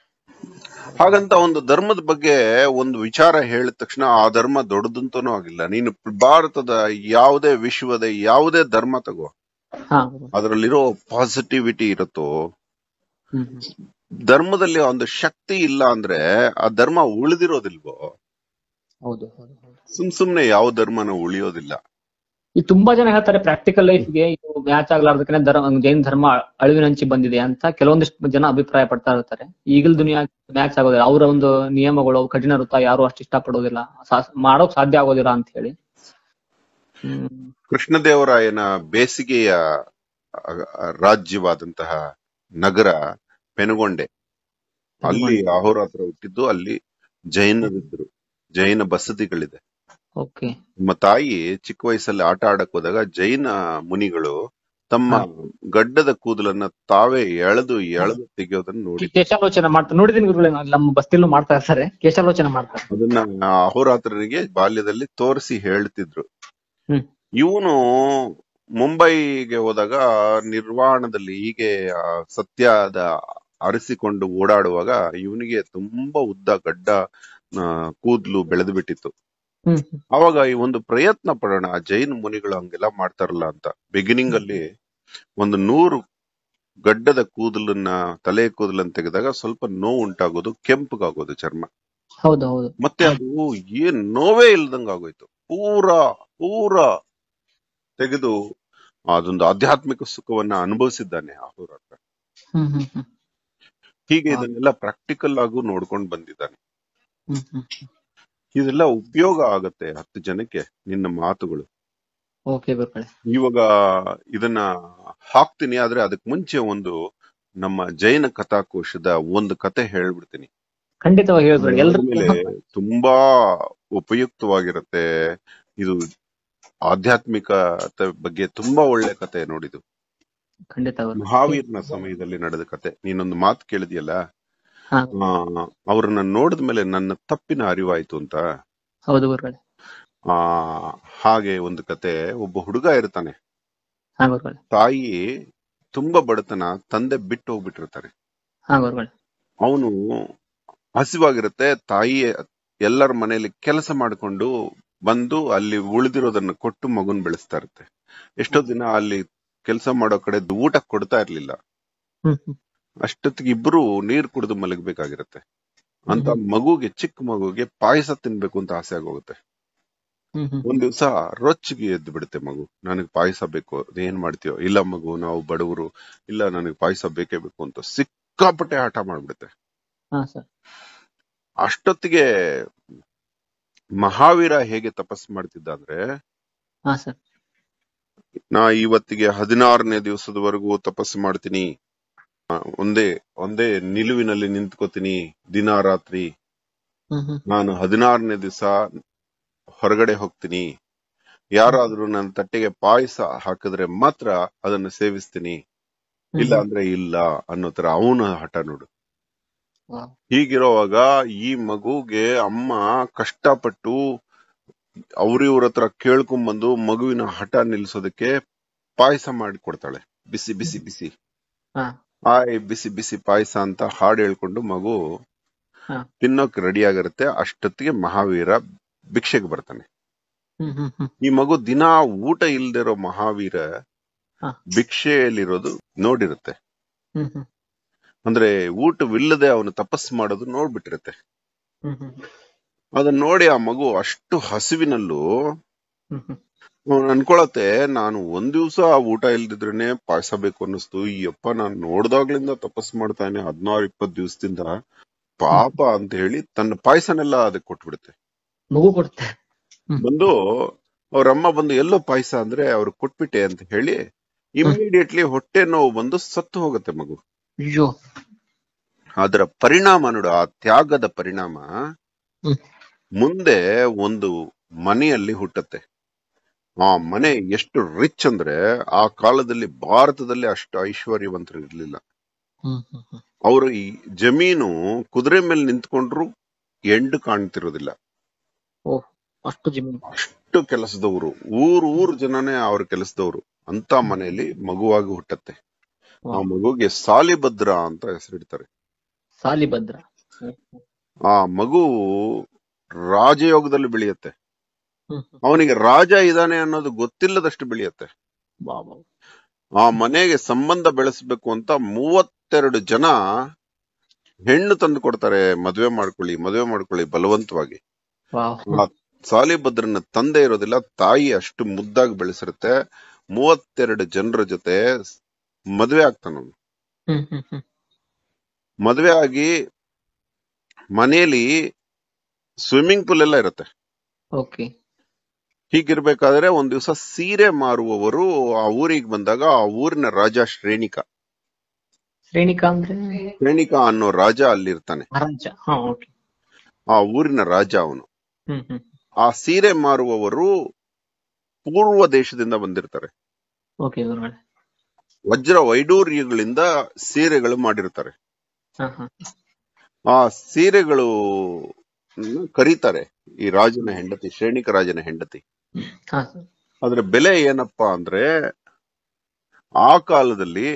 ಹಾಗಂತ ಒಂದು ಧರ್ಮದ ಬಗ್ಗೆ ಒಂದು ವಿಚಾರ ಹೇಳಿದ ತಕ್ಷಣ ಆ ಧರ್ಮ ದೊಡ್ಡದಂತನೂ ಆಗಿಲ್ಲ ನೀನು ಭಾರತದ ಯಾವುದೇ ವಿಶ್ವದ ಯಾವುದೇ ಧರ್ಮ ತಗೋ ಹಾ ಅದರಲ್ಲಿರೋ ಪಾಸಿಟಿವಿಟಿ ಇರುತ್ತೋ ಹ್ಮ್ ಧರ್ಮದಲ್ಲಿ ಒಂದು ಶಕ್ತಿ ಇಲ್ಲ ಅಂದ್ರೆ ಆ ಧರ್ಮ ಉಳಿದಿರೋದಿಲ್ವೋ ಹೌದು ಹೌದು ಹೌದು ಸುಮ್ ಸುಮ್ನೆ ಯಾವ ಧರ್ಮನ ಉಳಿಯೋದಿಲ್ಲ ಈ ತುಂಬಾ ಜನ ಹೇಳ್ತಾರೆ ಪ್ರಾಕ್ಟಿಕಲ್ ಲೈಫ್ಗೆ ಇದು ಮ್ಯಾಚ್ ಆಗ್ಲಾರ್ದಕ್ಕೆ ಧರ್ಮ ಜೈನ್ ಧರ್ಮ ಅಳಿವಿನಂಚಿ ಬಂದಿದೆ ಅಂತ ಕೆಲವೊಂದಿಷ್ಟು ಜನ ಅಭಿಪ್ರಾಯ ಪಡ್ತಾ ಇರ್ತಾರೆ ಈಗಲ್ ದುನಿಯಾ ಮ್ಯಾಚ್ ಆಗೋದಿಲ್ಲ ಅವರ ಒಂದು ನಿಯಮಗಳು ಕಠಿಣ ವೃತ್ತ ಯಾರು ಅಷ್ಟು ಇಷ್ಟಪಡೋದಿಲ್ಲ ಸಾ- ಮಾಡೋಕ್ ಸಾಧ್ಯ ಆಗೋದಿಲ್ಲ ಅಂತ ಹೇಳಿ ಹ್ಮ್ ಕೃಷ್ಣದೇವರಾಯನ ಬೇಸಿಗೆಯ ಅ- ಅ- ರಾಜ್ಯವಾದಂತಹ ನಗರ ಪೆನುಗೊಂಡೆ ಅಲ್ಲಿ ಅಹೋರಾತ್ರ ಹುಟ್ಟಿದ್ದು ಅಲ್ಲಿ ಜೈನರಿದ್ರು ಜೈನ ಬಸದಿಗಳಿದೆ ಓಕೆ ನಮ್ಮ ತಾಯಿ ಚಿಕ್ಕ ವಯಸ್ಸಲ್ಲಿ ಆಟ ಆಡಕ್ ಹೋದಾಗ ಜೈನ ಮುನಿಗಳು ತಮ್ಮ ಗಡ್ಡದ ಕೂದಲನ್ನ ತಾವೇ ಎಳೆದು ಎಳೆದು ತೆಗೆಯೋದನ್ನ ನೋಡಿ ಕೇಶಾಲೋಚನೆ ಮಾಡ್ತಾರೆ ನೋಡಿದೀನಿ ಗುರುಗಳೇ ನಾನು ನಮ್ಮ ಬಸ್ತಿಲ್ಲೂ ಮಾಡ್ತಾ ಇರ್ತಾರೆ ಕೇಶಾಲೋಚನೆ ಮಾಡ್ತಾರೆ ಅದನ್ನ ಅಹೋರಾತ್ರನಿಗೆ ಬಾಲ್ಯದಲ್ಲಿ ತೋರಿಸಿ ಹೇಳ್ತಿದ್ರು ಹ್ಮ್ ಇವನು ಮುಂಬೈಗೆ ಹೋದಾಗ ನಿರ್ವಾಣದಲ್ಲಿ ಹೀಗೆ ಆ ಸತ್ಯದ ಅರಸಿಕೊಂಡು ಓಡಾಡುವಾಗ ಇವನಿಗೆ ತುಂಬಾ ಉದ್ದ ಗಡ್ಡ ಆ, ಕೂದ್ಲು ಬೆಳೆದು ಬಿಟ್ಟಿತ್ತು ಹ್ಮ್ ಹ್ಮ್ ಅವಾಗ ಈ ಒಂದು ಪ್ರಯತ್ನ ಪಡೋಣ ಆ ಜೈನ ಮುನಿಗಳು ಹಂಗೆಲ್ಲ ಮಾಡ್ತಾರಲ್ಲ ಅಂತ ಬಿಗಿನಿಂಗ್ ಅಲ್ಲಿ ಒಂದು ನೂರು ಗಡ್ಡದ ಕೂದಲನ್ನ ತಲೆ ಕೂದಲನ್ನ ತೆಗೆದಾಗ ಸ್ವಲ್ಪ ನೋವು ಉಂಟಾಗೋದು ಕೆಂಪಗಾಗೋದು ಚರ್ಮ ಹೌದು ಹೌದು ಮತ್ತೆ ಅದು ಏನ್ ನೋವೇ ಇಲ್ದಂಗ ಆಗೋಯ್ತು ಪೂರಾ ಪೂರಾ ತೆಗೆದು ಅದೊಂದು ಆಧ್ಯಾತ್ಮಿಕ ಸುಖವನ್ನ ಅನುಭವಿಸಿದ್ದಾನೆ ಅಹೋರಾತ್ರ ಹ್ಮ್ ಹ್ಮ್ ಹ್ಮ್ ಹೀಗೆ ಹಾ. ಇದನ್ನೆಲ್ಲ ಪ್ರಾಕ್ಟಿಕಲ್ ಆಗೂ ನೋಡ್ಕೊಂಡು ಬಂದಿದ್ದಾನೆ ಹ್ಮ್ ಹ್ಮ್ ಇದೆಲ್ಲ ಉಪಯೋಗ ಆಗತ್ತೆ ಹತ್ತು ಜನಕ್ಕೆ ನಿನ್ನ ಮಾತುಗಳು ಓಕೆ ಗುರುಗಳೇ ಇವಾಗ ಇದನ್ನ ಹಾಕ್ತೀನಿ ಆದ್ರೆ ಅದಕ್ ಮುಂಚೆ ಒಂದು ನಮ್ಮ ಜೈನ ಕಥಾಕೋಶದ ಒಂದು ಕತೆ ಹೇಳ್ಬಿಡ್ತೀನಿ ಖಂಡಿತವಾಗಿ ಹೇಳ್ಬೇಡಿ ಎಲ್ರು ಮೇಲೆ ತುಂಬಾ ಉಪಯುಕ್ತವಾಗಿರತ್ತೆ ಇದು ಆಧ್ಯಾತ್ಮಿಕತೆ ಬಗ್ಗೆ ತುಂಬಾ ಒಳ್ಳೆ ಕತೆ ನೋಡಿದು ಖಂಡಿತ ಗುರು. ಮಹಾವೀರ್ನ ಸಮಯದಲ್ಲಿ ನಡೆದ ಕತೆ ನೀನೊಂದು ಮಾತು ಕೇಳಿದ್ಯಲ್ಲ ಹಾ ಆ, ಅವ್ರನ್ನ ನೋಡಿದ ಮೇಲೆ ನನ್ನ ತಪ್ಪಿನ ಅರಿವಾಯ್ತು ಅಂತ ಹೌದು ಗುರುಗಳೇ ಆ ಹಾಗೆ ಒಂದು ಕತೆ ಒಬ್ಬ ಹುಡುಗ ಇರ್ತಾನೆ ಹಾ ಗುರುಗಳೇ ತಾಯಿ ತುಂಬಾ ಬಡತನ ತಂದೆ ಬಿಟ್ಟು ಹೋಗ್ಬಿಟ್ಟಿರ್ತಾರೆ ಹಾ ಗುರುಗಳೇ ಅವನು ಹಸಿವಾಗಿರುತ್ತೆ ತಾಯಿ ಎಲ್ಲರ ಮನೆಯಲ್ಲಿ ಕೆಲಸ ಮಾಡಿಕೊಂಡು ಬಂದು ಅಲ್ಲಿ ಉಳಿದಿರೋದನ್ನ ಕೊಟ್ಟು ಮಗುನ್ ಬೆಳೆಸ್ತಾ ಇರುತ್ತೆ ಎಷ್ಟೋ ದಿನ ಅಲ್ಲಿ ಕೆಲಸ ಮಾಡೋ ಕಡೆ ಊಟ ಕೊಡ್ತಾ ಇರ್ಲಿಲ್ಲ ಹ್ಮ್ ಹ್ಮ್ ಅಷ್ಟೊತ್ತಿಗೆ ಇಬ್ರು ನೀರ್ ಕುಡಿದು ಮಲಗಬೇಕಾಗಿರುತ್ತೆ ಅಂತ ಮಗುಗೆ ಚಿಕ್ಕ ಮಗುಗೆ ಪಾಯಸ ತಿನ್ಬೇಕು ಅಂತ ಆಸೆ ಆಗೋಗುತ್ತೆ ಹ್ಮ್ ಹ್ಮ್ ಒಂದ್ ದಿವ್ಸ ರೊಚ್ಚಿಗೆ ಎದ್ದು ಬಿಡುತ್ತೆ ಮಗು ನನಗ್ ಪಾಯಸ ಬೇಕು ಅದೇನ್ ಮಾಡ್ತೀಯೋ ಇಲ್ಲ ಮಗು ನಾವು ಬಡವರು ಇಲ್ಲ ನನಗ್ ಪಾಯಸ ಬೇಕೇ ಬೇಕು ಅಂತ ಸಿಕ್ಕಾಪಟ್ಟೆ ಆಟ ಮಾಡ್ಬಿಡುತ್ತೆ ಹಾ ಸರ್ ಅಷ್ಟೊತ್ತಿಗೆ ಮಹಾವೀರ ಹೇಗೆ ತಪಸ್ ಮಾಡ್ತಿದ್ದ ಅಂದ್ರೆ ಹಾ ಸರ್ ನಾ ಇವತ್ತಿಗೆ ಹದಿನಾರನೇ ದಿವಸದವರೆಗೂ ತಪಸ್ಸು ಮಾಡ್ತೀನಿ ಆ, ಒಂದೇ ಒಂದೇ ನಿಲುವಿನಲ್ಲಿ ನಿಂತ್ಕೋತೀನಿ ದಿನ ರಾತ್ರಿ ಹ್ಮ್ ಹ್ಮ್ ನಾನು ಹದಿನಾರನೇ ದಿವಸ ಹೊರಗಡೆ ಹೋಗ್ತೀನಿ ಯಾರಾದ್ರೂ ನನ್ನ ತಟ್ಟೆಗೆ ಪಾಯಸ ಹಾಕಿದ್ರೆ ಮಾತ್ರ ಅದನ್ನ ಸೇವಿಸ್ತೀನಿ ಹ್ಮ್ ಇಲ್ಲ ಅಂದ್ರೆ ಇಲ್ಲ ಅನ್ನೋ ತರ ಅವನ ಹಠ ನೋಡು ವಾವ್. ಹೀಗಿರೋವಾಗ ಈ ಮಗುಗೆ ಅಮ್ಮ ಕಷ್ಟಪಟ್ಟು ಅವ್ರಿವ್ರ ಹತ್ರ ಕೇಳ್ಕೊಂಬಂದು ಮಗುವಿನ ಹಠ ನಿಲ್ಸೋದಕ್ಕೆ ಪಾಯಸ ಮಾಡಿ ಕೊಡ್ತಾಳೆ ಬಿಸಿ ಬಿಸಿ ಬಿಸಿ ಹಾ ಆಯ್ ಬಿಸಿ ಬಿಸಿ ಪಾಯಸ ಅಂತ ಹಾಡು ಹೇಳ್ಕೊಂಡು ಮಗು ಹಾ. ತಿನ್ನೋಕ್ ರೆಡಿ ಆಗಿರುತ್ತೆ ಅಷ್ಟೊತ್ತಿಗೆ ಮಹಾವೀರ ಭಿಕ್ಷೆಗೆ ಬರ್ತಾನೆ ಹ್ಮ್ ಹ್ಮ್ ಹ್ಮ್ ಈ ಮಗು ದಿನಾ ಊಟ ಇಲ್ದಿರೋ ಮಹಾವೀರ ಹಾ. ಭಿಕ್ಷೆಯಲ್ಲಿರೋದು ನೋಡಿರುತ್ತೆ ಹ್ಮ್ ಹ್ಮ್ ಅಂದ್ರೆ ಊಟವಿಲ್ಲದೆ ಅವನು ತಪಸ್ ಮಾಡೋದು ನೋಡ್ಬಿಟ್ಟಿರುತ್ತೆ ಹ್ಮ್ ಹ್ಮ್ ಅದನ್ನ ನೋಡಿ ಆ ಮಗು ಅಷ್ಟು ಹಸಿವಿನಲ್ಲೂ ಹ್ಮ್ ಹ್ಮ್ ಅವ್ನು ಅನ್ಕೊಳತ್ತೆ ನಾನು ಒಂದ್ ದಿವ್ಸ ಊಟ ಇಲ್ದಿದ್ರೇನೆ ಪಾಯಸ ಬೇಕು ಅನ್ನಿಸ್ತು ಈ ಅಪ್ಪ ನಾನ್ ನೋಡ್ದಾಗ್ಲಿಂದ ತಪಸ್ ಮಾಡ್ತಾನೆ ಹದಿನಾರು ಇಪ್ಪತ್ ದಿವಸದಿಂದ ಪಾಪ ಅಂತ ಹೇಳಿ ತನ್ನ ಪಾಯಸನೆಲ್ಲ ಅದಕ್ಕೆ ಕೊಟ್ಬಿಡುತ್ತೆ ಮಗು ಕೊಡುತ್ತೆ ಬಂದು ಅವ್ರ ಅಮ್ಮ ಬಂದು ಎಲ್ಲೋ ಪಾಯಸ ಅಂದ್ರೆ ಅವ್ರು ಕೊಟ್ಬಿಟ್ಟೆ ಅಂತ ಹೇಳಿ ಇಮಿಡಿಯೇಟ್ಲಿ ಹೊಟ್ಟೆ ನೋವು ಬಂದು ಸತ್ತು ಹೋಗುತ್ತೆ ಮಗು ಅಯ್ಯೋ ಅದರ ಪರಿಣಾಮ ನೋಡು ಆ ತ್ಯಾಗದ ಪರಿಣಾಮ ಹ್ಮ್. ಮುಂದೆ ಒಂದು ಮನೆಯಲ್ಲಿ ಹುಟ್ಟತ್ತೆ ಆ ಮನೆ ಎಷ್ಟು ರಿಚ್ ಅಂದ್ರೆ ಆ ಕಾಲದಲ್ಲಿ ಭಾರತದಲ್ಲಿ ಅಷ್ಟು ಐಶ್ವರ್ಯವಂತರು ಇರ್ಲಿಲ್ಲ ಹ್ಮ್ ಹ್ಮ್ ಹ್ಮ್ ಅವರು ಈ ಜಮೀನು ಕುದುರೆ ಮೇಲೆ ನಿಂತ್ಕೊಂಡ್ರು ಎಂಡ್ ಕಾಣ್ತಿರೋದಿಲ್ಲ ಓ ಅಷ್ಟು ಜಮೀನು ಅಷ್ಟು ಕೆಲಸದವರು ಊರ್ ಊರ್ ಜನನೇ ಅವ್ರ ಕೆಲಸದವರು ಅಂತ ಮನೆಯಲ್ಲಿ ಮಗುವಾಗಿ ಹುಟ್ಟತ್ತೆ ಆ ವಾವ್. ಮಗುಗೆ ಸಾಲಿಭದ್ರ ಅಂತ ಹೆಸರಿಡ್ತಾರೆ ಸಾಲಿಭದ್ರ ಹ್ಮ್ ಹ್ಮ್ ಆ ಮಗು ರಾಜಯೋಗದಲ್ಲಿ ಬೆಳೆಯುತ್ತೆ ಹ್ಮ್ ಹ್ಮ್. ಅವನಿಗೆ ರಾಜ ಇದಾನೆ ಅನ್ನೋದು ಗೊತ್ತಿಲ್ಲದಷ್ಟು ಬೆಳೆಯುತ್ತೆ ವಾವ್ ವಾವ್. ಆ ಮನೆಗೆ ಸಂಬಂಧ ಬೆಳೆಸಬೇಕು ಅಂತ ಮೂವತ್ತೆರಡು ಜನ ಹೆಣ್ಣು ತಂದು ಕೊಡ್ತಾರೆ ಮದುವೆ ಮಾಡ್ಕೊಳ್ಳಿ ಮದುವೆ ಮಾಡ್ಕೊಳ್ಳಿ ಬಲವಂತವಾಗಿ ವಾವ್. ಆ ಸಾಲಿಭದ್ರನ ತಂದೆ ಇರೋದಿಲ್ಲ ತಾಯಿ ಅಷ್ಟು ಮುದ್ದಾಗಿ ಬೆಳೆಸಿರುತ್ತೆ ಮೂವತ್ತೆರಡು ಜನರ ಜೊತೆ ಮದುವೆ ಆಗ್ತಾನ ಹ್ಮ್ ಹ್ಮ್ ಹ್ಮ್ ಮದುವೆ ಆಗಿ ಮನೆಯಲ್ಲಿ ಸ್ವಿಮ್ಮಿಂಗ್ ಪೂಲ್ ಎಲ್ಲ ಇರುತ್ತೆ ಓಕೆ ಹೀಗಿರ್ಬೇಕಾದ್ರೆ ಒಂದ್ ದಿವಸ ಸೀರೆ ಮಾರುವವರು ಆ ಊರಿಗೆ ಬಂದಾಗ ಆ ಊರಿನ ರಾಜ ಶ್ರೇಣಿಕ ಶ್ರೇಣಿಕಾ ಅಂದ್ರೆ ಶ್ರೇಣಿಕ ಅನ್ನೋ ರಾಜ ಅಲ್ಲಿರ್ತಾನೆ ಮಹಾರಾಜ ಹಾ ಓಕೆ ಆ ಊರಿನ ರಾಜ ಅವನು ಹ್ಮ್ ಹ್ಮ್ ಆ ಸೀರೆ ಮಾರುವವರು ಪೂರ್ವ ದೇಶದಿಂದ ಬಂದಿರ್ತಾರೆ ಓಕೆ ಗುರುಗಳೇ ವಜ್ರ ವೈಡೂರ್ಯಗಳಿಂದ ಸೀರೆಗಳು ಮಾಡಿರ್ತಾರೆ ಹಾ ಹಾ ಆ ಸೀರೆಗಳು ಕರೀತಾರೆ ಈ ರಾಜನ ಹೆಂಡತಿ ಶ್ರೇಣಿಕ ರಾಜನ ಹೆಂಡತಿ ಹಾ ಸರ್ ಅದ್ರ ಬೆಲೆ ಏನಪ್ಪಾ ಅಂದ್ರೆ ಆ ಕಾಲದಲ್ಲಿ